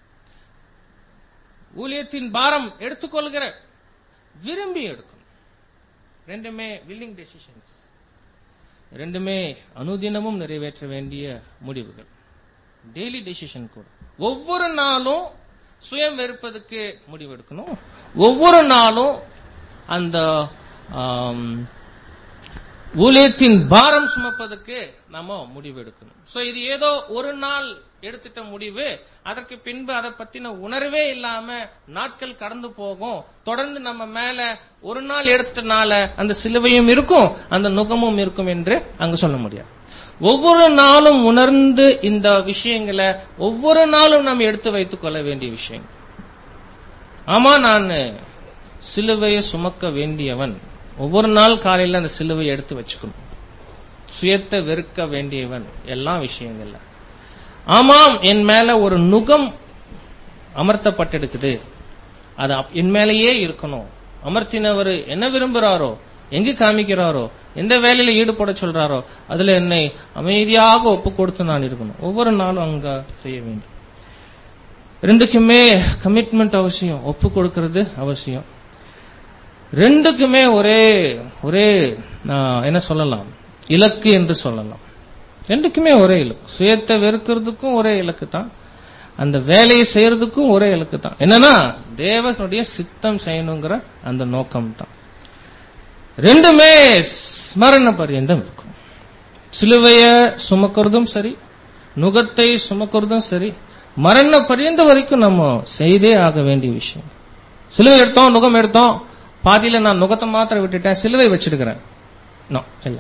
Speaker 1: ஊழியத்தின் பாரம் எடுத்துக்கொள்கிற விரும்பி எடுக்கணும் ரெண்டுமே வில்லிங் டெசிஷன்ஸ் ரெண்டுமே அனுதினமும் நிறைவேற்ற வேண்டிய முடிவுகள் டெய்லி டெசிஷன் கூட ஒவ்வொரு நாளும் சுயம் வெறுப்பதுக்கு முடிவெடுக்கணும் ஒவ்வொரு நாளும் அந்த ஆம், ஊழியத்தின் பாரம் சுமப்பதற்கு நாம முடிவெடுக்கணும் சோ இது ஏதோ ஒரு நாள் எடுத்துட்ட முடிவு அதற்கு பின்பு அதை பத்தின உணர்வே இல்லாம நாட்கள் கடந்து போகும் தொடர்ந்து நம்ம மேல ஒரு நாள் எடுத்துட்டனால அந்த சிலுவையும் இருக்கும் அந்த நுகமும் இருக்கும் என்று அங்க சொல்ல முடியாது ஒவ்வொரு நாளும் உணர்ந்து இந்த விஷயங்களை ஒவ்வொரு நாளும் நாம் எடுத்து வைத்துக் கொள்ள வேண்டிய விஷயம் ஆமா நான் சிலுவையை சுமக்க வேண்டியவன் ஒவ்வொரு நாள் காலையில அந்த சிலுவையை எடுத்து வச்சுக்கணும் சுயத்தை வெறுக்க வேண்டியவன் எல்லா விஷயங்கள்ல ஆமாம் என் மேல ஒரு நுகம் அமர்த்தப்பட்டிருக்குது அது அப்- என் மேலேயே இருக்கணும் அமர்த்தினவர் என்ன விரும்புறாரோ எங்கு காமிக்கிறாரோ எந்த வேலையில ஈடுபட சொல்றாரோ அதுல என்னை அமைதியாக ஒப்பு கொடுத்து நான் இருக்கணும் ஒவ்வொரு நாளும் அங்க செய்ய வேண்டும் ரெண்டுக்குமே கமிட்மெண்ட் அவசியம் ஒப்பு கொடுக்கிறது அவசியம் ரெண்டுக்குமே ஒரே ஒரே ஆ, என்ன சொல்லலாம் இலக்கு என்று சொல்லலாம் ரெண்டுக்குமே ஒரே இலக்கு சுயத்தை வெறுக்கிறதுக்கும் ஒரே இலக்கு தான் அந்த வேலையை செய்யறதுக்கும் ஒரே இலக்கு தான் என்னன்னா தேவனுடைய சித்தம் செய்யணுங்கிற அந்த நோக்கம் தான் ரெண்டுமே ஸ்மரண பரியந்தம் இருக்கும் சிலுவைய சுமக்கிறதும் சரி நுகத்தை சுமக்கிறதும் சரி மரண பரியந்த வரைக்கும் நம்ம செய்தே ஆக வேண்டிய விஷயம் சிலுவை எடுத்தோம் நுகம் எடுத்தோம் பாதியில நான் நுகத்தை மாத்திரம் விட்டுட்டேன் சிலுவை வச்சிருக்கிறேன் No, இல்ல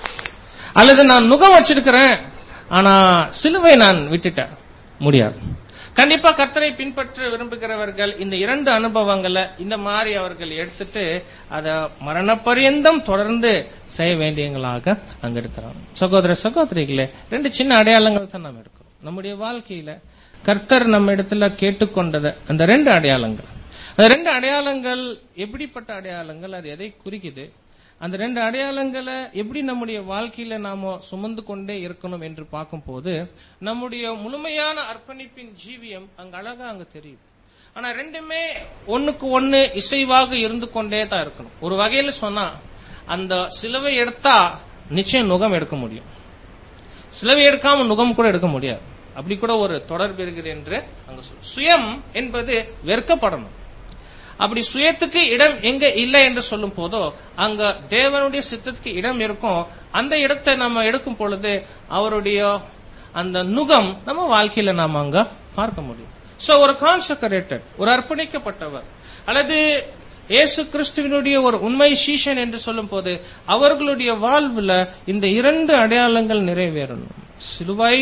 Speaker 1: அல்லது நான் நுகம் வச்சிருக்கிறேன் ஆனா சிலுவை நான் விட்டுட்டேன் முடியாது கண்டிப்பா கர்த்தரை பின்பற்ற விரும்புகிறவர்கள் இந்த இரண்டு அனுபவங்களை இந்த மாதிரி அவர்கள் எடுத்துட்டு அத மரண பரியந்தம் தொடர்ந்து செய்ய வேண்டியவங்களாக அங்க இருக்கிறாங்க சகோதர சகோதரிகளே ரெண்டு சின்ன அடையாளங்கள் தான் நாம் இருக்கிறோம் நம்முடைய வாழ்க்கையில கர்த்தர் நம்ம இடத்துல கேட்டுக்கொண்டத அந்த ரெண்டு அடையாளங்கள் அந்த ரெண்டு அடையாளங்கள் எப்படிப்பட்ட அடையாளங்கள் அது எதை குறிக்குது அந்த ரெண்டு அடையாளங்களை எப்படி நம்முடைய வாழ்க்கையில நாம சுமந்து கொண்டே இருக்கணும் என்று பார்க்கும்போது நம்முடைய முழுமையான அர்ப்பணிப்பின் ஜீவியம் அங்க அழகா அங்க தெரியும் ஆனா ரெண்டுமே ஒண்ணுக்கு ஒண்ணு இசைவாக இருந்து கொண்டே தான் இருக்கணும் ஒரு வகையில சொன்னா அந்த சிலுவை எடுத்தா நிச்சயம் நுகம் எடுக்க முடியும் சிலுவை எடுக்காம நுகம் கூட எடுக்க முடியாது அப்படி கூட ஒரு தொடர்பு இருக்குது என்று அங்க சொல்லும் சுயம் என்பது வெறுக்கப்படணும் அப்படி சுயத்துக்கு இடம் எங்க இல்லை என்று சொல்லும் போதோ அங்க தேவனுடைய சித்தத்துக்கு இடம் இருக்கும் அந்த இடத்தை நம்ம எடுக்கும் பொழுது அவருடைய அந்த நுகம் நம்ம வாழ்க்கையில நாம அங்க பார்க்க முடியும் சோ ஒரு கான்செக்ரேட்டட் ஒரு அர்ப்பணிக்கப்பட்டவர் அல்லது இயேசு கிறிஸ்துவினுடைய ஒரு உண்மை சீஷன் என்று சொல்லும் போது அவர்களுடைய வாழ்வுல இந்த இரண்டு அடையாளங்கள் நிறைவேறணும் சிலுவை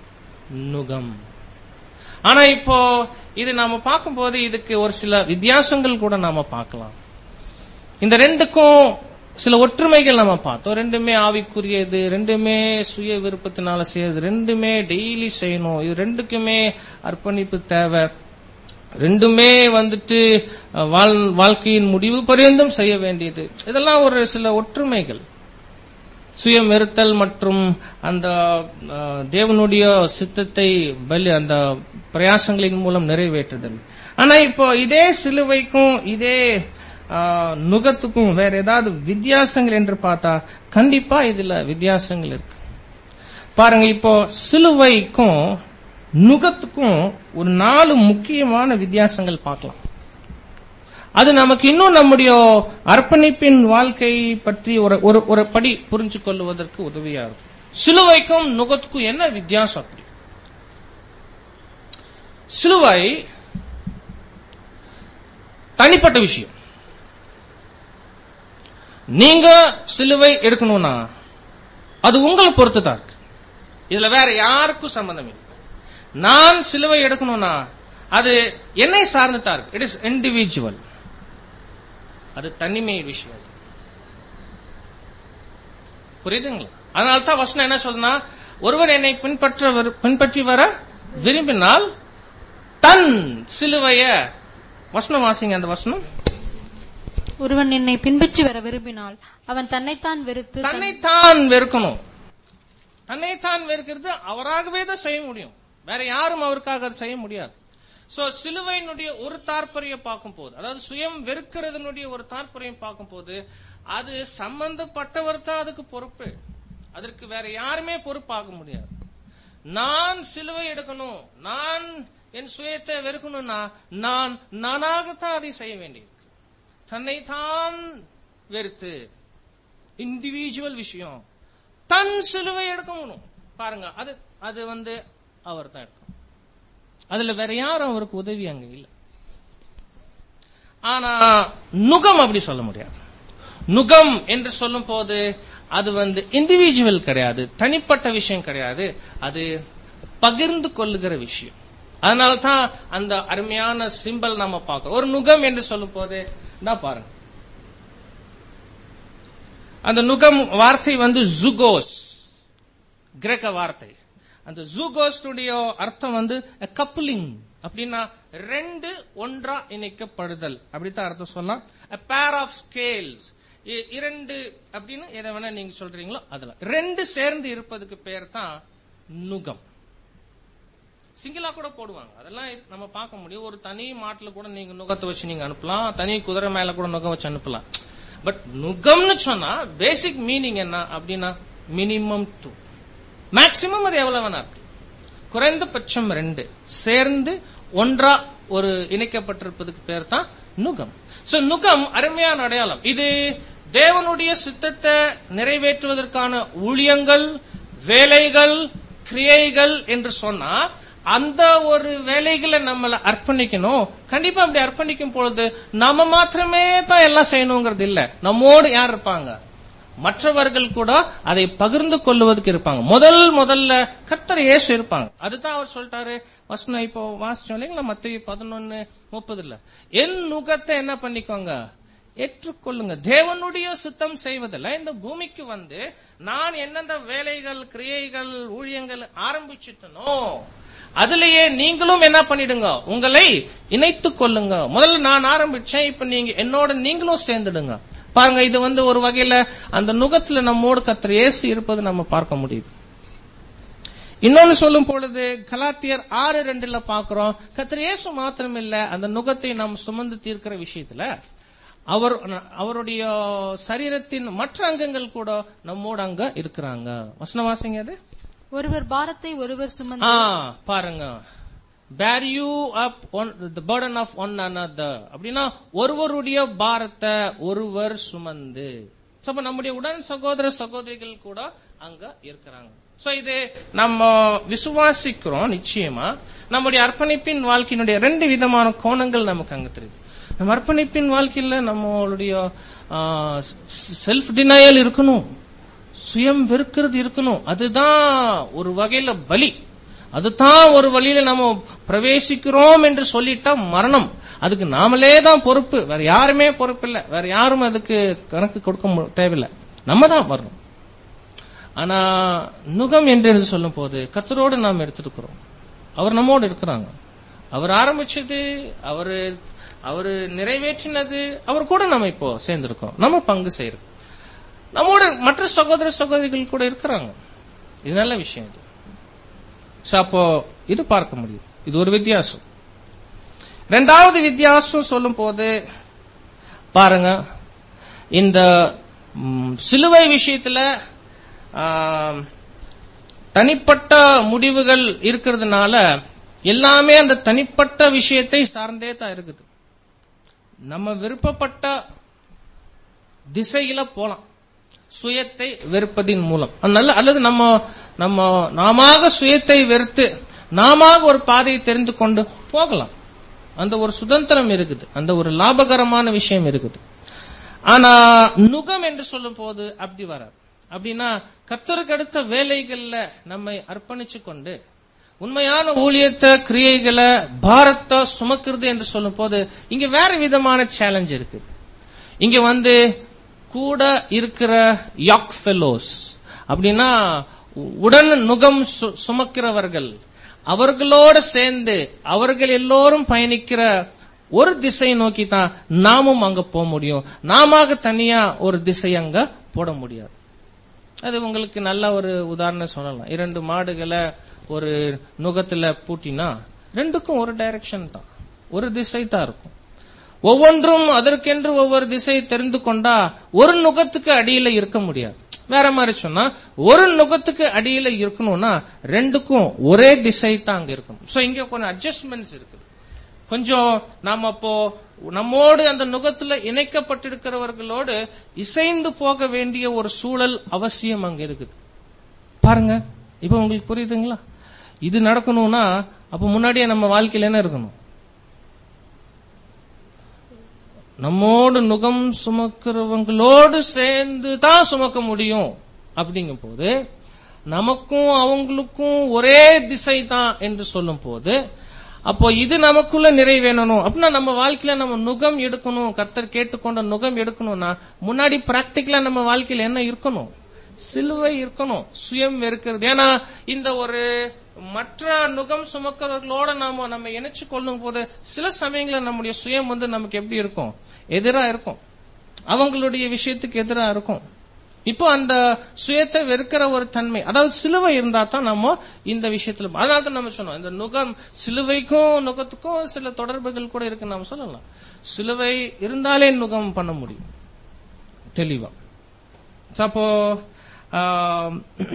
Speaker 1: நுகம் ஆனா இப்போ இது நாம பார்க்கும்போது இதுக்கு ஒரு சில வித்தியாசங்கள் கூட நாம பார்க்கலாம் இந்த ரெண்டுக்கும் சில ஒற்றுமைகள் நம்ம பார்த்தோம் ரெண்டுமே ஆவிக்குரியது ரெண்டுமே சுய விருப்பத்தினால செய்யறது ரெண்டுமே டெய்லி செய்யணும் இது ரெண்டுக்குமே அர்ப்பணிப்பு தேவை ரெண்டுமே வந்துட்டு அஹ், வாழ்- வாழ்க்கையின் முடிவு பரியந்தம் செய்ய வேண்டியது இதெல்லாம் ஒரு சில ஒற்றுமைகள் சுயம் வெறுத்தல் மற்றும் அந்த அஹ், தேவனுடைய சித்தத்தை பலி அந்த பிரயாசங்களின் மூலம் நிறைவேற்றுதல் ஆனா இப்போ இதே சிலுவைக்கும் இதே அஹ், நுகத்துக்கும் வேற ஏதாவது வித்தியாசங்கள் என்று பார்த்தா கண்டிப்பா இதுல வித்தியாசங்கள் இருக்கு பாருங்க இப்போ சிலுவைக்கும் நுகத்துக்கும் ஒரு நாலு முக்கியமான வித்தியாசங்கள் பார்க்கலாம் அது நமக்கு இன்னும் நம்முடைய அர்ப்பணிப்பின் வாழ்க்கை பற்றி ஒரு ஒரு ஒரு படி புரிஞ்சு கொள்வதற்கு உதவியா இருக்கும் சிலுவைக்கும் நுகத்துக்கும் என்ன வித்தியாசம் அப்படி சிலுவை தனிப்பட்ட விஷயம் நீங்க சிலுவை எடுக்கணும்னா அது உங்களை பொறுத்து தான் இருக்கு இதுல வேற யாருக்கும் சம்பந்தம் இல்லை நான் சிலுவை எடுக்கணும்னா அது என்னை சார்ந்து தான் இருக்கு இட் இஸ் இண்டிவிஜுவல் அது தனிமை விஷயம் அது. புரியுதுங்களா அதனால தான் வசனம் என்ன சொல்றனா ஒருவர் என்னை பின்பற்ற வரு- பின்பற்றி வர விரும்பினால் தன் சிலுவைய வசனம் வாசிங்க அந்த வசனம்
Speaker 2: ஒருவன் என்னை பின்பற்றி வர விரும்பினால் அவன் தன்னைத்தான் வெறுத்து தன்-
Speaker 1: தன்னைத்தான் வெறுக்கணும் தன்னைத்தான் வெறுக்கிறது அவராகவே தான் செய்ய முடியும் வேற யாரும் அவருக்காக அதை செய்ய முடியாது சோ சிலுவையினுடைய ஒரு தாற்பயம் பார்க்கும் போது அதாவது சுயம் வெறுக்கிறதுனுடைய ஒரு தாற்பயம் பார்க்கும் போது அது சம்பந்தப்பட்டவர் தான் அதுக்கு பொறுப்பு அதற்கு வேற யாருமே பொறுப்பாக முடியாது நான் சிலுவை எடுக்கணும் நான் என் சுயத்தை வெறுக்கணும்னா நான் நானாகத்தான் அதை செய்ய வேண்டியிருக்கு தன்னைத்தான் வெறுத்து இண்டிவிஜுவல் விஷயம் தன் சிலுவை எடுக்கணும் பாருங்க அது அது வந்து அவர் தான் எடுக்கணும் அதுல வேற யாரும் அவருக்கு உதவி அங்க இல்ல ஆனா நுகம் அப்படி சொல்ல முடியாது நுகம் என்று சொல்லும் போது அது வந்து இண்டிவிஜுவல் கிடையாது தனிப்பட்ட விஷயம் கிடையாது அது பகிர்ந்து கொள்ளுகிற விஷயம் அதனால தான் அந்த அருமையான சிம்பல் நம்ம பார்க்கிறோம் ஒரு நுகம் என்று சொல்லும் போது நான் பாருங்க அந்த நுகம் வார்த்தை வந்து ஜுகோஸ் கிரேக்க வார்த்தை அந்த ஜூகோஸ்டுடைய அர்த்தம் வந்து கப்ளிங் அப்படின்னா ரெண்டு ஒன்றா இணைக்கப்படுதல் அப்படித்தான் அர்த்தம் சொல்லலாம் a pair of scales இ- இரண்டு அப்படின்னு எதை வேணா நீங்க சொல்றீங்களோ அதுல ரெண்டு சேர்ந்து இருப்பதுக்கு பேர் தான் நுகம் சிங்கிளா கூட போடுவாங்க அதெல்லாம் இருக்கு, நம்ம பார்க்க முடியும் ஒரு தனி மாட்டுல கூட நீங்க நுகத்தை வச்சு நீங்க அனுப்பலாம் தனி குதிரை மேல கூட நுகம் வச்சு அனுப்பலாம் பட் நுகம்னு சொன்னா பேசிக் மீனிங் என்ன அப்படின்னா மினிமம் டூ மேக்சிமம் அது எவ்வளவு வேணா இருக்கு குறைந்தபட்சம் ரெண்டு சேர்ந்து ஒன்றா ஒரு இணைக்கப்பட்டிருப்பதுக்கு பேர் தான் நுகம் சோ நுகம் அருமையான அடையாளம் இது தேவனுடைய சித்தத்தை நிறைவேற்றுவதற்கான ஊழியங்கள் வேலைகள் கிரியைகள் என்று சொன்னா அந்த ஒரு வேலைகளை நம்மள அர்ப்பணிக்கணும் கண்டிப்பா அப்படி அர்ப்பணிக்கும் பொழுது நாம மாத்திரமே தான் எல்லாம் செய்யணுங்கிறது இல்ல நம்மோடு யார் இருப்பாங்க மற்றவர்கள் கூட அதை பகிர்ந்து கொள்வதற்கு இருப்பாங்க முதல் முதல்ல கர்த்தர் இயேசு இருப்பாங்க அதுதான் அவர் சொல்லிட்டாரு வசனம் இப்போ வாசிச்சோம் இல்லைங்களா மத்திய பதினொன்னு முப்பதுல என் நுகத்தை என்ன பண்ணிக்கோங்க ஏற்றுக்கொள்ளுங்க தேவனுடைய சுத்தம் செய்வதில்ல இந்த பூமிக்கு வந்து நான் எந்தெந்த வேலைகள் கிரியைகள் ஊழியங்கள் ஆரம்பிச்சிட்டனோ அதுலயே நீங்களும் என்ன பண்ணிடுங்க உங்களை இணைத்துக் கொள்ளுங்க முதல்ல நான் ஆரம்பிச்சேன் இப்ப நீங்க என்னோட நீங்களும் சேர்ந்துடுங்க பாருங்க இது வந்து ஒரு வகையில அந்த நுகத்துல நம்மோடு கத்திர இயேசு இருப்பது நம்ம பார்க்க முடியுது இன்னொன்னு சொல்லும் பொழுது கலாத்தியர் ஆறு ரெண்டுல பாக்குறோம் கத்திர இயேசு மாத்திரம் இல்ல அந்த நுகத்தை நாம் சுமந்து தீர்க்கிற விஷயத்துல அவர் அவருடைய சரீரத்தின் மற்ற அங்கங்கள் கூட நம்மோடு அங்க இருக்கிறாங்க வசனம் வாசிங்க அது
Speaker 2: ஒருவர் பாரத்தை ஒருவர் சுமந்து
Speaker 1: ஆ பாருங்க bear you up on the burden of one another அப்படின்னா ஒருவருடைய பாரத்தை ஒருவர் சுமந்து So, அப்ப நம்முடைய உடன் சகோதர சகோதரிகள் கூட அங்க இருக்கிறாங்க சோ இது நம்ம விசுவாசிக்கிறோம் நிச்சயமா நம்முடைய அர்ப்பணிப்பின் வாழ்க்கையினுடைய ரெண்டு விதமான கோணங்கள் நமக்கு அங்க தெரியுது நம்ம அர்ப்பணிப்பின் வாழ்க்கையில நம்மளுடைய செல்ஃப் டினையல் இருக்கணும் சுயம் வெறுக்கிறது இருக்கணும் அதுதான் ஒரு வகையில பலி அதுதான் ஒரு வழியில நம்ம பிரவேசிக்கிறோம் என்று சொல்லிட்டா மரணம் அதுக்கு நாமளே தான் பொறுப்பு வேற யாருமே பொறுப்பு இல்ல வேற யாரும் அதுக்கு கணக்கு கொடுக்க மு- தேவையில்லை நம்ம தான் வரணும் ஆனா நுகம் என்று சொல்லும் போது கர்த்தரோடு நாம் எடுத்திருக்கிறோம் அவர் நம்மோடு இருக்கிறாங்க அவர் ஆரம்பிச்சது அவரு அவரு நிறைவேற்றினது அவர் கூட நம்ம இப்போ சேர்ந்திருக்கோம் நம்ம பங்கு செய்யறோம் நம்மோட மற்ற சகோதர சகோதரிகள் கூட இருக்கிறாங்க இது நல்ல விஷயம் இது So, அப்போ இது பார்க்க முடியும் இது ஒரு வித்தியாசம் ரெண்டாவது வித்தியாசம் சொல்லும் போது பாருங்க இந்த ம், சிலுவை விஷயத்துல ஆம், தனிப்பட்ட முடிவுகள் இருக்கிறதுனால எல்லாமே அந்த தனிப்பட்ட விஷயத்தை சார்ந்தே தான் இருக்குது நம்ம விருப்பப்பட்ட திசையில போலாம் சுயத்தை வெறுப்பதின் மூலம் நல்ல அல்லது நம்ம நம்ம நாமாக சுயத்தை வெறுத்து நாம ஒரு பாதையை தெரிந்து கொண்டு போகலாம் அந்த ஒரு சுதந்திரம் இருக்குது அந்த ஒரு லாபகரமான விஷயம் இருக்குது ஆனா நுகம் என்று சொல்லும் போது அப்படி வராது அப்படின்னா கர்த்தருக்கு அடுத்த வேலைகள்ல நம்மை அர்ப்பணிச்சு கொண்டு உண்மையான ஊழியத்தை கிரியைகளை பாரத்தை சுமக்கிறது என்று சொல்லும் போது இங்க வேற விதமான சேலஞ்ச் இருக்குது இங்க வந்து கூட இருக்கிற யாக் ஃபெலோஸ் அப்படின்னா உடன் நுகம் சு- சுமக்கிறவர்கள் அவர்களோட சேர்ந்து அவர்கள் எல்லோரும் பயணிக்கிற ஒரு திசை நோக்கி தான் நாமும் அங்க போக முடியும் நாம தனியா ஒரு திசை அங்க போட முடியாது அது உங்களுக்கு நல்ல ஒரு உதாரணம் சொல்லலாம் இரண்டு மாடுகளை ஒரு நுகத்துல பூட்டினா ரெண்டுக்கும் ஒரு டைரக்ஷன் தான் ஒரு திசை தான் இருக்கும் ஒவ்வொன்றும் அதற்கென்று ஒவ்வொரு திசையை தெரிந்து கொண்டா ஒரு நுகத்துக்கு அடியில இருக்க முடியாது வேற மாதிரி சொன்னா ஒரு நுகத்துக்கு அடியில இருக்கணும்னா ரெண்டுக்கும் ஒரே திசை தான் அங்க இருக்கணும் சோ இங்க கொஞ்சம் அட்ஜஸ்ட்மெண்ட்ஸ் இருக்குது கொஞ்சம் நாம அப்போ நம்மோடு அந்த நுகத்துல இணைக்கப்பட்டிருக்கிறவர்களோடு இசைந்து போக வேண்டிய ஒரு சூழல் அவசியம் அங்க இருக்குது பாருங்க இப்ப உங்களுக்கு புரியுதுங்களா இது நடக்கணும்னா அப்ப முன்னாடியே நம்ம வாழ்க்கையில என்ன இருக்கணும் நம்மோடு நுகம் சுமக்கிறவங்களோடு சேர்ந்து தான் சுமக்க முடியும் அப்படிங்கும் போது நமக்கும் அவங்களுக்கும் ஒரே திசை தான் என்று சொல்லும் போது அப்போ இது நமக்குள்ள நிறைவேறணும் அப்படின்னா நம்ம வாழ்க்கையில நம்ம நுகம் எடுக்கணும் கர்த்தர் கேட்டுக்கொண்ட நுகம் எடுக்கணும்னா முன்னாடி பிராக்டிக்கலா நம்ம வாழ்க்கையில என்ன இருக்கணும் சிலுவை இருக்கணும் சுயம் இருக்கிறது ஏன்னா இந்த ஒரு மற்ற நுகம் சுமக்கிறவர்களோட நாம நம்ம இணைச்சு கொள்ளும் போது சில சமயங்களில் நம்முடைய சுயம் வந்து நமக்கு எப்படி இருக்கும் எதிரா இருக்கும் அவங்களுடைய விஷயத்துக்கு எதிரா இருக்கும் இப்போ அந்த சுயத்தை வெறுக்கிற ஒரு தன்மை அதாவது சிலுவை இருந்தா தான் நம்ம இந்த விஷயத்துல அதனால தான் நம்ம சொன்னோம் இந்த நுகம் சிலுவைக்கும் நுகத்துக்கும் சில தொடர்புகள் கூட இருக்கு நாம சொல்லலாம் சிலுவை இருந்தாலே நுகம் பண்ண முடியும் தெளிவா So, அப்போ ஆம்,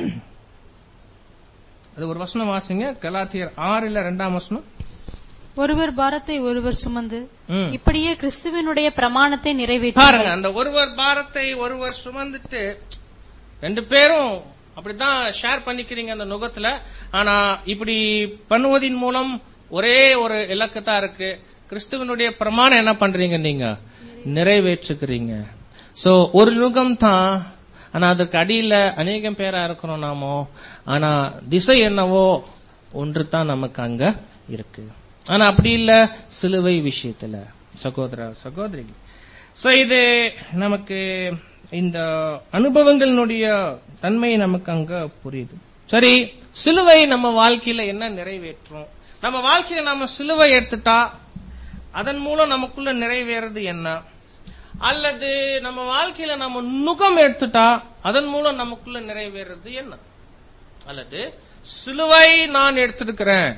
Speaker 1: அது ஒரு வசனம் வாசிங்க கலாத்தியர் ஆறுல ரெண்டாம் வசனம்
Speaker 2: ஒருவர் பாரத்தை ஒருவர் சுமந்து
Speaker 1: ம்.
Speaker 2: இப்படியே கிறிஸ்துவினுடைய பிரமாணத்தை நிறைவேற்றி
Speaker 1: பாருங்க அந்த ஒருவர் பாரத்தை ஒருவர் சுமந்துட்டு ரெண்டு பேரும் அப்படித்தான் ஷேர் பண்ணிக்கிறீங்க அந்த நுகத்துல ஆனா இப்படி பண்ணுவதின் மூலம் ஒரே ஒரு இலக்கு தான் இருக்கு கிறிஸ்துவனுடைய பிரமாணம் என்ன பண்றீங்க நீங்க நிறைவேற்றுக்கிறீங்க சோ ஒரு நுகம் தான் ஆனா அதற்கு அடியில அநேகம் பேரா இருக்கிறோம் நாமோ ஆனா திசை என்னவோ ஒன்று தான் நமக்கு அங்க இருக்கு ஆனா அப்படி இல்ல சிலுவை விஷயத்துல சகோதர சகோதரி சோ இது நமக்கு இந்த அனுபவங்களினுடைய தன்மை நமக்கு அங்க புரியுது சரி சிலுவை நம்ம வாழ்க்கையில என்ன நிறைவேற்றும் நம்ம வாழ்க்கையில நம்ம சிலுவை எடுத்துட்டா அதன் மூலம் நமக்குள்ள நிறைவேறது என்ன அல்லது நம்ம வாழ்க்கையில நம்ம நுகம் எடுத்துட்டா அதன் மூலம் நமக்குள்ள நிறைவேறது என்ன அல்லது சிலுவை நான் எடுத்திருக்கிறேன்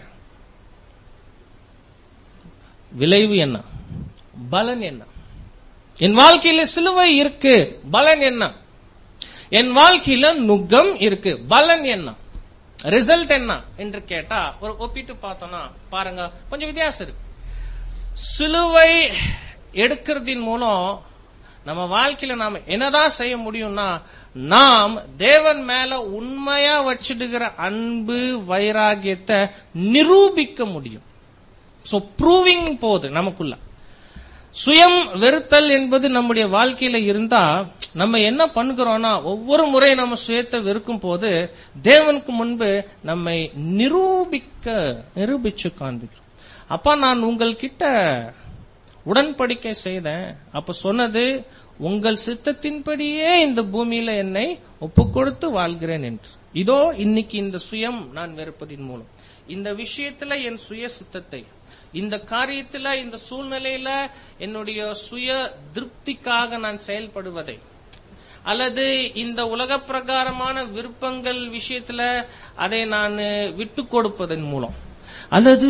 Speaker 1: விளைவு என்ன பலன் என்ன என் வாழ்க்கையில சிலுவை இருக்கு பலன் என்ன என் வாழ்க்கையில நுகம் இருக்கு பலன் என்ன ரிசல்ட் என்ன என்று கேட்டா ஒரு ஒப்பிட்டு பார்த்தோம்னா பாருங்க கொஞ்சம் வித்தியாசம் இருக்கு சிலுவை எடுக்கிறதின் மூலம் நம்ம வாழ்க்கையில நாம என்னதான் செய்ய முடியும்னா நாம் தேவன் மேல உண்மையா வச்சிடுகிற அன்பு வைராகியத்தை நிரூபிக்க முடியும் சோ ப்ரூவிங் போகுது நமக்குள்ள சுயம் வெறுத்தல் என்பது நம்முடைய வாழ்க்கையில இருந்தா நம்ம என்ன பண்ணுகிறோம்னா ஒவ்வொரு முறை நம்ம சுயத்தை வெறுக்கும் போது தேவனுக்கு முன்பு நம்மை நிரூபிக்க நிரூபிச்சு காண்பிக்கிறோம் அப்பா நான் உங்கள்கிட்ட உடன்படிக்கை செய்தேன் அப்ப சொன்னது உங்கள் சித்தத்தின்படியே இந்த பூமியில என்னை ஒப்புக் கொடுத்து வாழ்கிறேன் என்று இதோ இன்னைக்கு இந்த சுயம் நான் வெறுப்பதின் மூலம் இந்த விஷயத்துல என் சுய சித்தத்தை இந்த காரியத்துல இந்த சூழ்நிலையில என்னுடைய சுய திருப்திக்காக நான் செயல்படுவதை அல்லது இந்த உலக பிரகாரமான விருப்பங்கள் விஷயத்துல அதை நான் விட்டு கொடுப்பதன் மூலம் அல்லது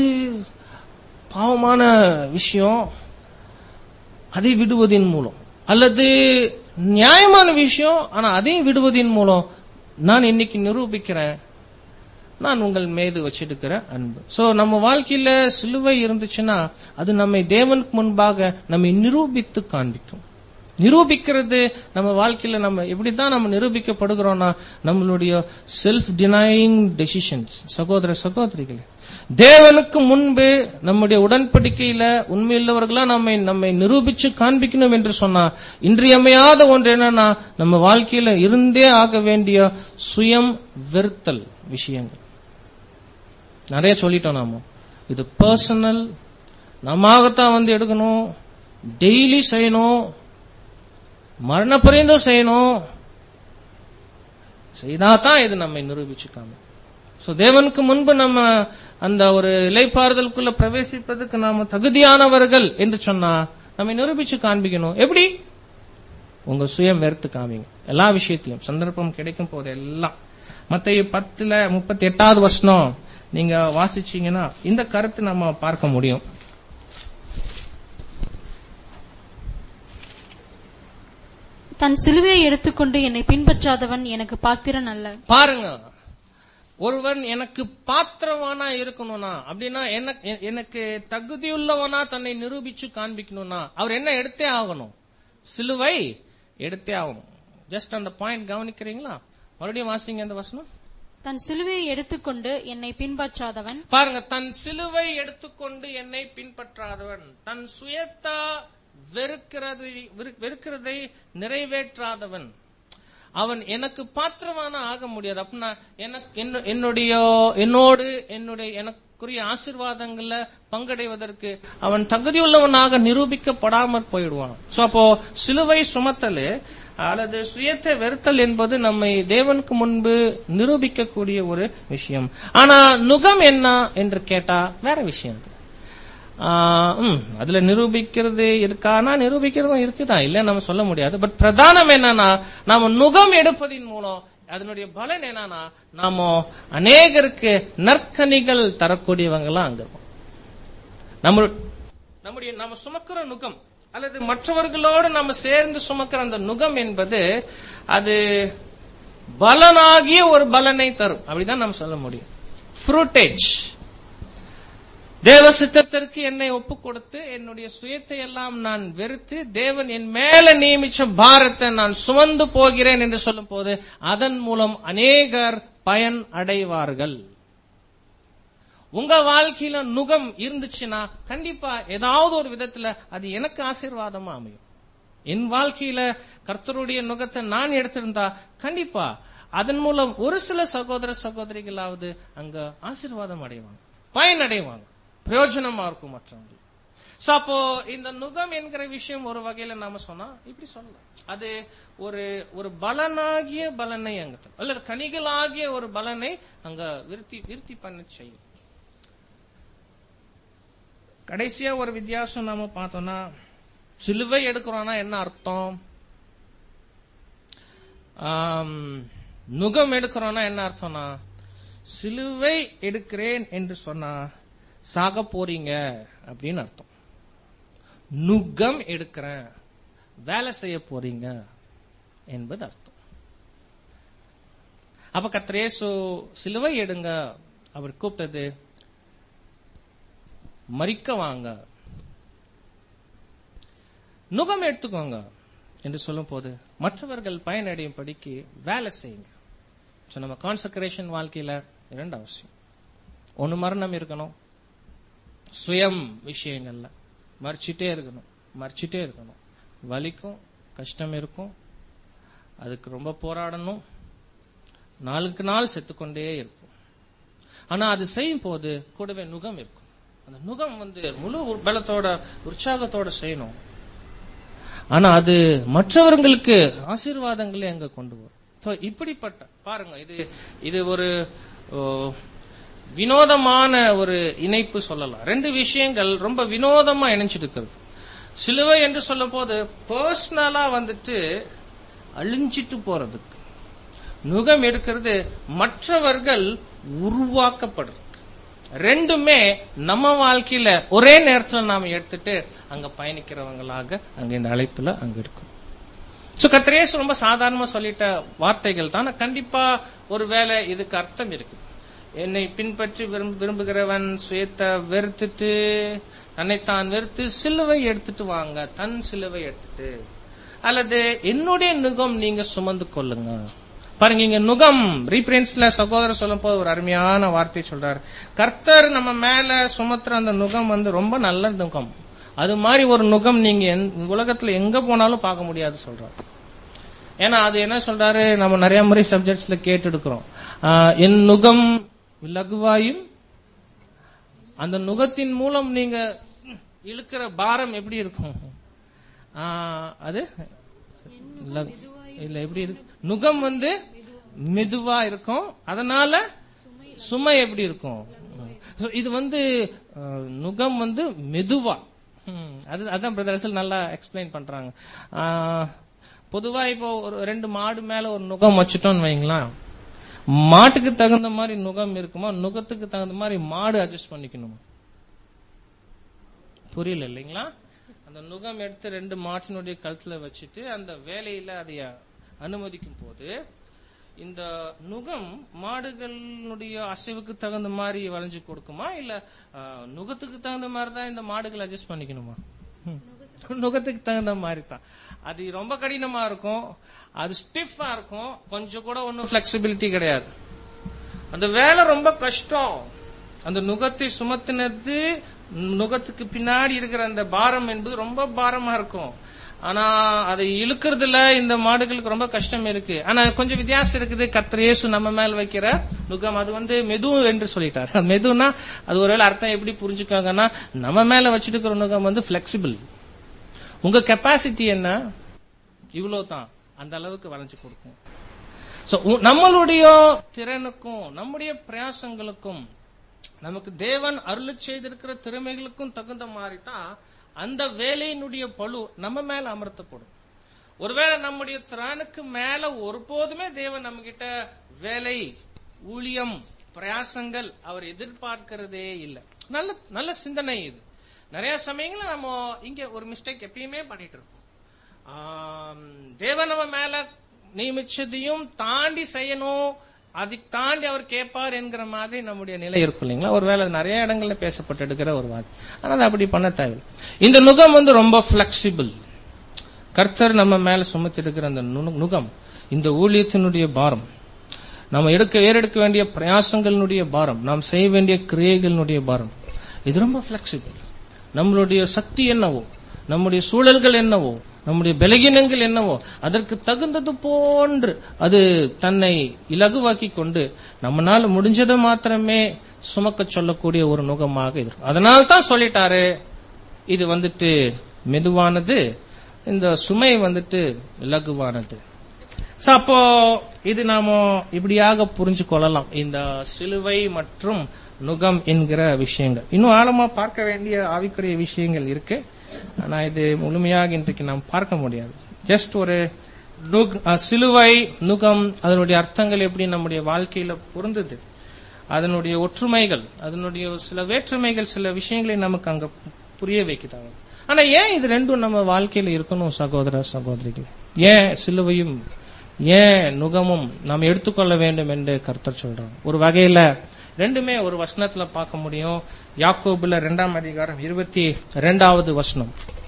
Speaker 1: பாவமான விஷயம் அதை விடுவதின் மூலம் அல்லது நியாயமான விஷயம் ஆனா அதையும் விடுவதின் மூலம் நான் இன்னைக்கு நிரூபிக்கிறேன் நான் உங்கள் மீது வச்சிருக்கிற அன்பு சோ நம்ம வாழ்க்கையில சிலுவை இருந்துச்சுன்னா அது நம்மை தேவனுக்கு முன்பாக நம்மை நிரூபித்து காண்பிக்கும் நிரூபிக்கிறது நம்ம வாழ்க்கையில நம்ம எப்படிதான் நம்ம நிரூபிக்கப்படுகிறோம்னா நம்மளுடைய செல்ஃப் டினையிங் டெசிஷன்ஸ் சகோதர சகோதரிகளே தேவனுக்கு முன்பு நம்முடைய உடன்படிக்கையில உண்மையுள்ளவர்களா நம்மை நம்மை நிரூபிச்சு காண்பிக்கணும் என்று சொன்னா இன்றியமையாத ஒன்று என்னன்னா நம்ம வாழ்க்கையில இருந்தே ஆக வேண்டிய சுயம் வெறுத்தல் விஷயங்கள் நிறைய சொல்லிட்டோம் நாம இது பர்சனல் நமாகத்தான் வந்து எடுக்கணும் டெய்லி செய்யணும் மரண பரியந்தம் செய்யணும் செய்தாதான் இது நம்மை நிரூபிச்சுக்காம சோ தேவனுக்கு முன்பு நம்ம அந்த ஒரு இலைப்பாறுதலுக்குள்ள பிரவேசிப்பதற்கு நாம தகுதியானவர்கள் என்று சொன்னா நம்மை நிரூபிச்சு காண்பிக்கணும் எப்படி உங்க சுயம் வெறுத்து காமிங்க எல்லா விஷயத்திலும் சந்தர்ப்பம் கிடைக்கும் போது எல்லாம் மத்த பத்துல முப்பத்தி எட்டாவது வருஷம் நீங்க வாசிச்சீங்கன்னா இந்த கருத்து நம்ம பார்க்க முடியும்
Speaker 2: தன் சிலுவையை எடுத்துக்கொண்டு என்னை பின்பற்றாதவன் எனக்கு பாத்திரன் அல்ல
Speaker 1: பாருங்க ஒருவன் எனக்கு பாத்திரவானா இருக்கணும்னா அப்படின்னா எனக்கு எனக்கு தகுதியுள்ளவனா தன்னை நிரூபிச்சு காண்பிக்கணும்னா அவர் என்ன எடுத்தே ஆகணும் சிலுவை எடுத்தே ஆகணும் ஜஸ்ட் அந்த பாயிண்ட் கவனிக்கிறீங்களா மறுபடியும் வாசிங்க அந்த வசனம்
Speaker 2: தன் சிலுவையை எடுத்துக்கொண்டு என்னை பின்பற்றாதவன்
Speaker 1: பாருங்க தன் சிலுவை எடுத்துக்கொண்டு என்னை பின்பற்றாதவன் தன் சுயத்தா வெறுக்கிறது வெறுக்கிறதை நிறைவேற்றாதவன் அவன் எனக்கு பாத்திரமான ஆக முடியாது அப்படின்னா எனக்கு என்ன- என்னுடைய என்னோடு என்னுடைய எனக்குரிய ஆசீர்வாதங்கள்ல பங்கடைவதற்கு அவன் தகுதியுள்ளவனாக நிரூபிக்கப்படாமற் போயிடுவான் சோ அப்போ சிலுவை சுமத்தல் அல்லது சுயத்தை வெறுத்தல் என்பது நம்மை தேவனுக்கு முன்பு நிரூபிக்கக்கூடிய ஒரு விஷயம் ஆனா நுகம் என்ன என்று கேட்டா வேற விஷயம் அது. ஆஹ், ம், அதுல நிரூபிக்கிறது இருக்கானா நிரூபிக்கிறதும் இருக்குதான் இல்ல நம்ம சொல்ல முடியாது பட் பிரதானம் என்னன்னா நாம நுகம் எடுப்பதின் மூலம் அதனுடைய பலன் என்னன்னா நாம அநேகருக்கு நற்கனிகள் தரக்கூடியவங்களா அங்க இருக்கோம் நம்ம நம்முடைய நம்ம சுமக்கிற நுகம் அல்லது மற்றவர்களோடு நம்ம சேர்ந்து சுமக்கிற அந்த நுகம் என்பது அது பலனாகிய ஒரு பலனை தரும் அப்படிதான் நம்ம சொல்ல முடியும் ஃப்ரூட்டேஜ் தேவ சித்தத்திற்கு என்னை ஒப்பு கொடுத்து என்னுடைய சுயத்தை எல்லாம் நான் வெறுத்து தேவன் என் மேல நியமிச்ச பாரத்தை நான் சுமந்து போகிறேன் என்று சொல்லும் போது அதன் மூலம் அநேகர் பயன் அடைவார்கள் உங்க வாழ்க்கையில நுகம் இருந்துச்சுன்னா கண்டிப்பா ஏதாவது ஒரு விதத்துல அது எனக்கு ஆசீர்வாதமா அமையும் என் வாழ்க்கையில கர்த்தருடைய நுகத்தை நான் எடுத்திருந்தா கண்டிப்பா அதன் மூலம் ஒரு சில சகோதர சகோதரிகளாவது அங்க ஆசீர்வாதம் அடைவாங்க பயன் அடைவாங்க பிரயோஜனமா இருக்கும் மற்றவங்க சோ அப்போ இந்த நுகம் என்கிற விஷயம் ஒரு வகையில நாம சொன்னா இப்படி சொல்லலாம் அது ஒரு ஒரு பலனாகிய பலனை அங்க தரும். அல்லது கனிகளாகிய ஒரு பலனை அங்க விருத்தி விருத்தி பண்ண செய்யும் கடைசியா ஒரு வித்தியாசம் நாம பார்த்தோம்னா சிலுவை எடுக்கிறோம்னா என்ன அர்த்தம் ஆம், நுகம் எடுக்கிறோம்னா என்ன அர்த்தம்னா சிலுவை எடுக்கிறேன் என்று சொன்னா சாக போறீங்க அப்படின்னு அர்த்தம் நுகம் எடுக்கிறேன் வேலை செய்ய போறீங்க என்பது அர்த்தம் அப்ப கத்திரேசு சிலுவை எடுங்க அவர் கூப்பிட்டது மறிக்க வாங்க நுகம் எடுத்துக்கோங்க என்று சொல்லும் போது மற்றவர்கள் பயனடையும் படிக்கு வேலை செய்யுங்க So, நம்ம கான்சக்ரேஷன் வாழ்க்கையில இரண்டு அவசியம் ஒன்னு மரணம் இருக்கணும் சுயம் விஷயங்கள்ல மறைச்சிட்டே இருக்கணும் மறைச்சிட்டே இருக்கணும் வலிக்கும் கஷ்டம் இருக்கும் அதுக்கு ரொம்ப போராடணும் நாளுக்கு நாள் செத்துக்கொண்டே இருக்கும் ஆனா அது செய்யும் போது கூடவே நுகம் இருக்கும் அந்த நுகம் வந்து முழு பலத்தோட உற்சாகத்தோட செய்யணும் ஆனா அது மற்றவர்களுக்கு ஆசீர்வாதங்களே அங்க கொண்டு வரும் So, இப்படிப்பட்ட பாருங்க இது இது ஒரு ஓ, வினோதமான ஒரு இணைப்பு சொல்லலாம் ரெண்டு விஷயங்கள் ரொம்ப வினோதமா இணைஞ்சிட்டு இருக்கிறது சிலுவை என்று சொல்லும் போது பர்சனலா வந்துட்டு அழிஞ்சிட்டு போறதுக்கு நுகம் எடுக்கிறது மற்றவர்கள் உருவாக்கப்படுறது ரெண்டுமே நம்ம வாழ்க்கையில ஒரே நேரத்துல நாம எடுத்துட்டு அங்க பயணிக்கிறவங்களாக அங்க இந்த அழைப்புல அங்க இருக்கும் சோ கத்திரேசு ரொம்ப சாதாரணமா சொல்லிட்ட வார்த்தைகள் தான் ஆனா கண்டிப்பா ஒருவேளை இதுக்கு அர்த்தம் இருக்கு என்னை பின்பற்றி விரும்பு- விரும்புகிறவன் சுயத்தை வெறுத்துட்டு தன்னைத்தான் வெறுத்து சிலுவை எடுத்துட்டு வாங்க தன் சிலுவை எடுத்துட்டு அல்லது என்னுடைய நுகம் நீங்க சுமந்து கொள்ளுங்க பாருங்க இங்க நுகம் ரீபிரின்ஸ்ல சகோதரர் சொல்லும் போது ஒரு அருமையான வார்த்தை சொல்றாரு கர்த்தர் நம்ம மேல சுமத்துற அந்த நுகம் வந்து ரொம்ப நல்ல நுகம் அது மாதிரி ஒரு நுகம் நீங்க எந்த- உலகத்துல எங்க போனாலும் பார்க்க முடியாது சொல்றாரு ஏன்னா அது என்ன சொல்றாரு நம்ம நிறைய முறை சப்ஜெக்ட்ஸ்ல கேட்டு எடுக்கிறோம் என் நுகம் லகுவாயும் அந்த நுகத்தின் மூலம் நீங்க இழுக்கிற பாரம் எப்படி இருக்கும் ஆ, அது லகு- இல்ல எப்படி இருக்கு நுகம் வந்து மெதுவா இருக்கும் அதனால சுமை எப்படி இருக்கும் So, இது வந்து அஹ், நுகம் வந்து மெதுவா ம், அது அதான் பிரதர் அசல் நல்லா எக்ஸ்பிளைன் பண்றாங்க ஆஹ், பொதுவா இப்போ ஒரு ரெண்டு மாடு மேல ஒரு நுகம் வச்சுட்டோம்னு வைங்களேன் மாட்டுக்கு தகுந்த மாதிரி நுகம் இருக்குமா நுகத்துக்கு தகுந்த மாதிரி மாடு அட்ஜஸ்ட் பண்ணிக்கணுமா புரியல இல்லைங்களா அந்த நுகம் எடுத்து ரெண்டு மாட்டினுடைய கழுத்துல வச்சுட்டு அந்த வேலையில அதை அனுமதிக்கும் போது இந்த நுகம் மாடுகளுடைய அசைவுக்கு தகுந்த மாதிரி வளைஞ்சு கொடுக்குமா இல்ல ஆஹ், நுகத்துக்கு தகுந்த மாதிரி தான் இந்த மாடுகள் அட்ஜஸ்ட் பண்ணிக்கணுமா ம். நுகத்துக்கு தகுந்த மாதிரி தான் அது ரொம்ப கடினமா இருக்கும் அது ஸ்டிஃபா இருக்கும் கொஞ்சம் கூட ஒன்றும் பிளெக்சிபிலிட்டி கிடையாது அந்த வேலை ரொம்ப கஷ்டம் அந்த நுகத்தை சுமத்தினது நுகத்துக்கு பின்னாடி இருக்கிற அந்த பாரம் என்பது ரொம்ப பாரமா இருக்கும் ஆனா அதை இழுக்கிறதுல இந்த மாடுகளுக்கு ரொம்ப கஷ்டம் இருக்கு ஆனா கொஞ்சம் வித்தியாசம் இருக்குது கர்த்தர் இயேசு நம்ம மேல் வைக்கிற நுகம் அது வந்து மெது என்று சொல்லிட்டார் அது மெதுனா அது ஒருவேளை அர்த்தம் எப்படி புரிஞ்சுக்காங்கன்னா நம்ம மேல வச்சிட்டு இருக்கிற நுகம் வந்து பிளெக்சிபிள் உங்க கெப்பாசிட்டி என்ன இவ்வளவு தான் அந்த அளவுக்கு வளைஞ்சு கொடுக்கும் So, உ- நம்மளுடைய திறனுக்கும் நம்முடைய பிரயாசங்களுக்கும் நமக்கு தேவன் அருள் செய்திருக்கிற திறமைகளுக்கும் தகுந்த மாதிரி தான் அந்த வேலையினுடைய பழு நம்ம மேல அமர்த்தப்படும் ஒருவேளை நம்முடைய திறனுக்கு மேல ஒருபோதுமே தேவன் நம்ம கிட்ட வேலை ஊழியம் பிரயாசங்கள் அவர் எதிர்பார்க்கிறதே இல்லை நல்ல நல்ல சிந்தனை இது நிறைய சமயங்கள்ல நம்ம இங்க ஒரு மிஸ்டேக் எப்பயுமே பண்ணிட்டு இருக்கோம் ஆம், தேவன் நம்ம மேல நியமிச்சதையும் தாண்டி செய்யணும் அதை தாண்டி அவர் கேட்பார் என்கிற மாதிரி நம்முடைய நிலை இருக்கும் இல்லைங்களா ஒருவேளை அது நிறைய இடங்கள்ல பேசப்பட்டு எடுக்கிற ஒரு வாதி ஆனா அது அப்படி பண்ண தேவையில்லை இந்த நுகம் வந்து ரொம்ப பிளெக்சிபிள் கர்த்தர் நம்ம மேல சுமத்திருக்கிற அந்த நுணு- நுகம் இந்த ஊழியத்தினுடைய பாரம் நம்ம எடுக்க ஏறெடுக்க வேண்டிய பிரயாசங்களினுடைய பாரம் நாம் செய்ய வேண்டிய கிரியைகளினுடைய பாரம் இது ரொம்ப பிளெக்சிபிள் நம்மளுடைய சக்தி என்னவோ நம்முடைய சூழல்கள் என்னவோ நம்முடைய பலகீனங்கள் என்னவோ அதற்கு தகுந்தது போன்று அது தன்னை இலகுவாக்கி கொண்டு நம்மனால முடிஞ்சதை மாத்திரமே சுமக்க சொல்லக்கூடிய ஒரு நுகமாக இருக்கும் அதனால தான் சொல்லிட்டாரு இது வந்துட்டு மெதுவானது இந்த சுமை வந்துட்டு இலகுவானது So, அப்போ இது நாம இப்படியாக புரிஞ்சு கொள்ளலாம் இந்த சிலுவை மற்றும் நுகம் என்கிற விஷயங்கள் இன்னும் ஆழமா பார்க்க வேண்டிய ஆவிக்குரிய விஷயங்கள் இருக்கு ஆனா இது முழுமையாக இன்றைக்கு நாம் பார்க்க முடியாது ஜஸ்ட் ஒரு நுக்- அஹ், சிலுவை நுகம் அதனுடைய அர்த்தங்கள் எப்படி நம்முடைய வாழ்க்கையில பொருந்தது அதனுடைய ஒற்றுமைகள் அதனுடைய சில வேற்றுமைகள் சில விஷயங்களை நமக்கு அங்க புரிய வைக்கிறாங்க ஆனா ஏன் இது ரெண்டும் நம்ம வாழ்க்கையில இருக்கணும் சகோதர சகோதரிகள் ஏன் சிலுவையும் ஏன் நுகமும் நாம் எடுத்துக்கொள்ள வேண்டும் என்று கர்த்தர் சொல்றாங்க ஒரு வகையில ரெண்டுமே ஒரு வசனத்துல பார்க்க முடியும் யாக்கோபுல இரண்டாம் அதிகாரம் இருபத்தி இரண்டாவது வசனம்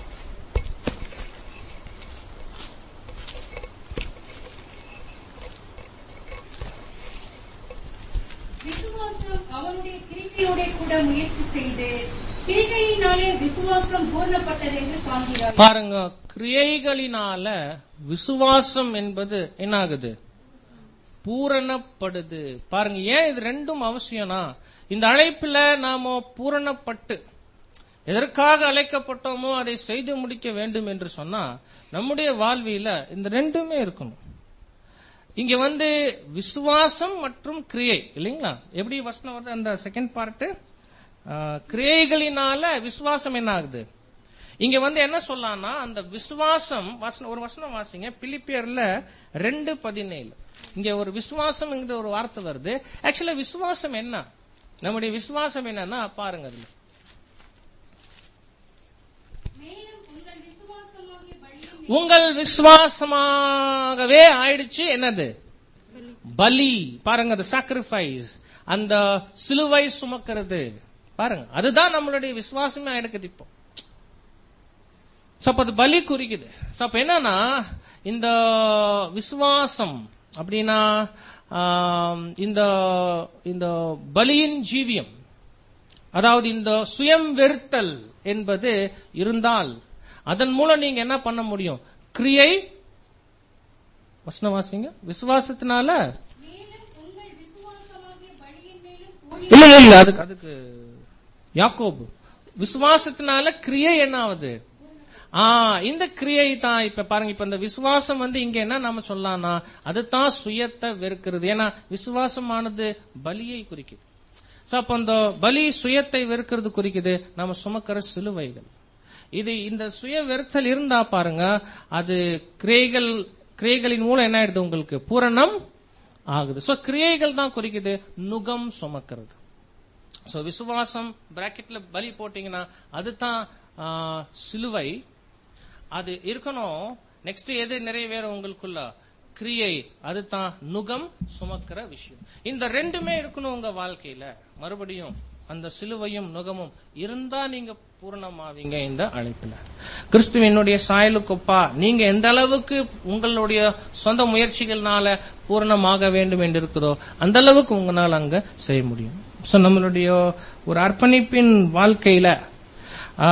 Speaker 3: விசுவாசம் அவனுடைய கிரிகளோட கூட முயற்சி செய்து கிரிகளினாலே விசுவாசம் பூர்ணப்பட்டது என்று காண்கிறார்
Speaker 1: பாருங்க கிரியைகளினால விசுவாசம் என்பது என்ன ஆகுது பூரணப்படுது பாருங்க ஏன் இது ரெண்டும் அவசியம்னா இந்த அழைப்புல நாம பூரணப்பட்டு எதற்காக அழைக்கப்பட்டோமோ அதை செய்து முடிக்க வேண்டும் என்று சொன்னா நம்முடைய வாழ்வியில இந்த ரெண்டுமே இருக்கணும் இங்க வந்து விசுவாசம் மற்றும் கிரியை இல்லைங்களா எப்படி வசனம் வருது அந்த செகண்ட் பார்ட் கிரியைகளினால விசுவாசம் என்ன ஆகுது இங்க வந்து என்ன சொல்லலாம்னா அந்த விசுவாசம் வசனம் ஒரு வசனம் வாசிங்க பிலிப்பியர்ல ரெண்டு பதினேழு இங்க ஒரு விசுவாசம் ஒரு வார்த்தை வருது ஆக்சுவலா விசுவாசம் என்ன நம்முடைய விசுவாசம் என்னன்னா பாருங்க அதுல
Speaker 3: மேலும் உங்கள் விசுவாசமாகிய பலியின்
Speaker 1: உங்கள் விசுவாசமாகவே ஆயிடுச்சு என்னது பலி பாருங்க அந்த சாக்ரிஃபைஸ் அந்த சிலுவை சுமக்கிறது பாருங்க அதுதான் நம்மளுடைய விசுவாசமே ஆயிடுக்குது இப்போ So, அப்ப அது பலி குறிக்குது So, அப்ப என்னன்னா இந்த விசுவாசம் அப்படின்னா ஆம், இந்த இந்த பலியின் ஜீவியம் அதாவது இந்த சுயம் வெறுத்தல் என்பது இருந்தால் அதன் மூலம் நீங்க என்ன பண்ண முடியும் கிரியை வசனவாசிங்க விசுவாசத்தினால
Speaker 3: மேலும் உங்கள் விசுவாசமாகிய பலியின் மேலும்
Speaker 1: இல்ல இல்ல, இல்ல அதுக்கு அதுக்கு யாக்கோபு விசுவாசத்தினால கிரியை என்ன ஆகுது ஆ இந்த கிரியை தான் இப்ப பாருங்க இப்ப இந்த விசுவாசம் வந்து இங்க என்ன நாம சொல்லலாம்னா அதுதான் சுயத்தை வெறுக்கிறது ஏன்னா விசுவாசமானது பலியை குறிக்குது சோ அப்ப அந்த பலி சுயத்தை வெறுக்கிறது குறிக்குது நாம சுமக்கிற சிலுவைகள் இது இந்த சுய வெறுத்தல் இருந்தா பாருங்க அது கிரியைகள் கிரியைகளின் மூலம் என்ன ஆயிடுது உங்களுக்கு பூரணம் ஆகுது சோ கிரியைகள் தான் குறிக்குது நுகம் சுமக்கிறது சோ விசுவாசம் பிராக்கெட்ல பலி போட்டீங்கன்னா அதுதான் ஆ, சிலுவை அது இருக்கணும் நெக்ஸ்ட் எது நிறைவேறும் உங்களுக்குள்ள கிரியை அதுதான் நுகம் சுமக்கிற விஷயம் இந்த ரெண்டுமே இருக்கணும் உங்க வாழ்க்கையில மறுபடியும் அந்த சிலுவையும் நுகமும் இருந்தா நீங்க பூரணமாவீங்க இந்த அழைப்புல கிறிஸ்துவனுடைய சாயலுக்கொப்பா நீங்க எந்த அளவுக்கு உங்களுடைய சொந்த முயற்சிகள்னால பூரணமாக வேண்டும் என்று இருக்குதோ அந்த அளவுக்கு உங்களால் அங்க செய்ய முடியும் சோ நம்மளுடைய ஒரு அர்ப்பணிப்பின் வாழ்க்கையில ஆ,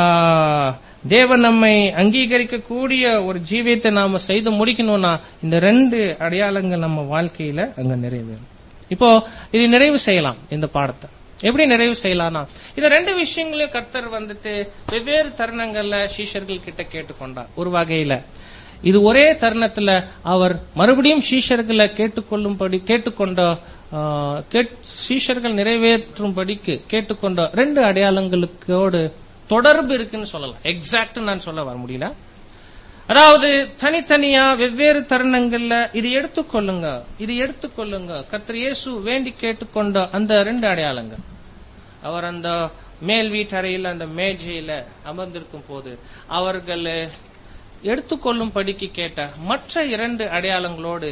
Speaker 1: தேவன் நம்மை அங்கீகரிக்கக்கூடிய ஒரு ஜீவியத்தை நாம செய்து முடிக்கணும்னா இந்த ரெண்டு அடையாளங்கள் நம்ம வாழ்க்கையில அங்க நிறைவேறும் இப்போ இது நிறைவு செய்யலாம் இந்த பாடத்தை எப்படி நிறைவு செய்யலாம்னா இந்த ரெண்டு விஷயங்களையும் கர்த்தர் வந்துட்டு வெவ்வேறு தருணங்கள்ல சீஷர்கள் கிட்ட கேட்டுக்கொண்டார் ஒரு வகையில இது ஒரே தருணத்துல அவர் மறுபடியும் சீஷர்களை கேட்டுக்கொள்ளும்படி கேட்டுக்கொண்ட ஆ, கேட்- சீஷர்கள் நிறைவேற்றும்படிக்கு கேட்டுக்கொண்ட ரெண்டு அடையாளங்களுக்கோடு தொடர்பு இருக்குன்னு சொல்லலாம் எக்ஸாக்ட் நான் சொல்ல வர முடியல அதாவது தனித்தனியா வெவ்வேறு தருணங்கள்ல இது எடுத்துக்கொள்ளுங்க இது எடுத்துக்கொள்ளுங்க கர்த்தர் இயேசு வேண்டி கேட்டுக்கொண்ட அந்த ரெண்டு அடையாளங்கள் அவர் அந்த மேல் வீட்டறையில் அந்த மேஜையில அமர்ந்திருக்கும் போது அவர்கள் எடுத்துக்கொள்ளும் படிக்கு கேட்ட மற்ற இரண்டு அடையாளங்களோடு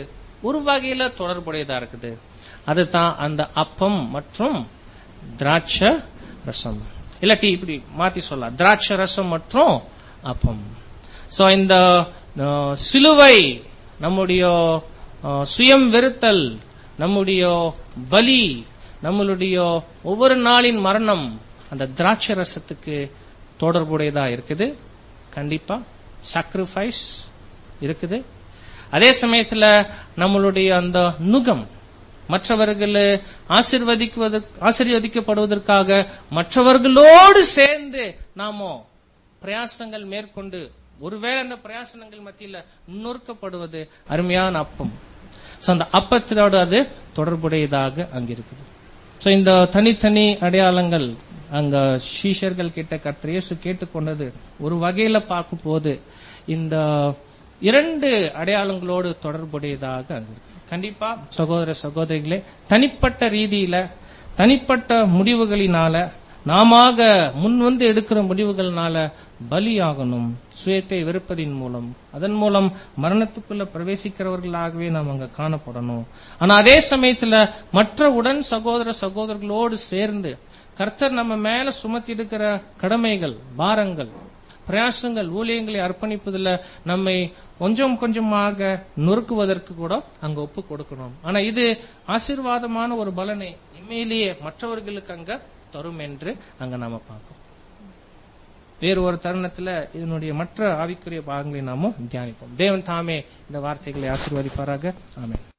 Speaker 1: ஒரு வகையில தொடர்புடையதா இருக்குது அதுதான் அந்த அப்பம் மற்றும் திராட்சை ரசம் இல்லாட்டி இப்படி மாத்தி சொல்லலாம் திராட்சை ரசம் மற்றும் அப்பம் சோ இந்த அஹ், சிலுவை நம்முடைய அஹ், சுயம் வெறுத்தல் நம்முடைய பலி நம்மளுடைய ஒவ்வொரு நாளின் மரணம் அந்த திராட்சை ரசத்துக்கு தொடர்புடையதா இருக்குது கண்டிப்பா சாக்ரிஃபைஸ் இருக்குது அதே சமயத்துல நம்மளுடைய அந்த நுகம் மற்றவர்கள் ஆசிர்வதிக்குவதற்கு ஆசீர்வதிக்கப்படுவதற்காக மற்றவர்களோடு சேர்ந்து நாமோ பிரயாசங்கள் மேற்கொண்டு ஒருவேளை அந்த பிரயாசனங்கள் மத்தியில நொறுக்கப்படுவது அருமையான அப்பம் சோ அந்த அப்பத்திலோடு அது தொடர்புடையதாக அங்க இருக்குது சோ இந்த தனித்தனி அடையாளங்கள் அங்க சீஷர்கள் கிட்ட கர்த்தர் இயேசு கேட்டுக்கொண்டது ஒரு வகையில பார்க்கும் போது இந்த இரண்டு அடையாளங்களோடு தொடர்புடையதாக அங்க இருக்கு கண்டிப்பா சகோதர சகோதரிகளே தனிப்பட்ட ரீதியில தனிப்பட்ட முடிவுகளினால நாமாக முன் வந்து எடுக்கிற முடிவுகள்னால பலியாகணும் சுயத்தை வெறுப்பதின் மூலம் அதன் மூலம் மரணத்துக்குள்ள பிரவேசிக்கிறவர்களாகவே நாம் அங்க காணப்படணும் ஆனா அதே சமயத்துல மற்ற உடன் சகோதர சகோதரர்களோடு சேர்ந்து கர்த்தர் நம்ம மேல சுமத்தி இருக்கிற கடமைகள் பாரங்கள் பிரயாசங்கள் ஊழியங்களை அர்ப்பணிப்பதில் நம்மை கொஞ்சம் கொஞ்சமாக நொறுக்குவதற்கு கூட அங்க ஒப்பு கொடுக்கணும் ஆனா இது ஆசீர்வாதமான ஒரு பலனை உண்மையிலேயே மற்றவர்களுக்கு அங்க தரும் என்று அங்க நாம பார்க்கிறோம் வேறு ஒரு தருணத்துல இதனுடைய மற்ற ஆவிக்குரிய பாகங்களை நாம தியானிப்போம் தேவன் தாமே இந்த வார்த்தைகளை ஆசீர்வதிப்பாராக ஆமென்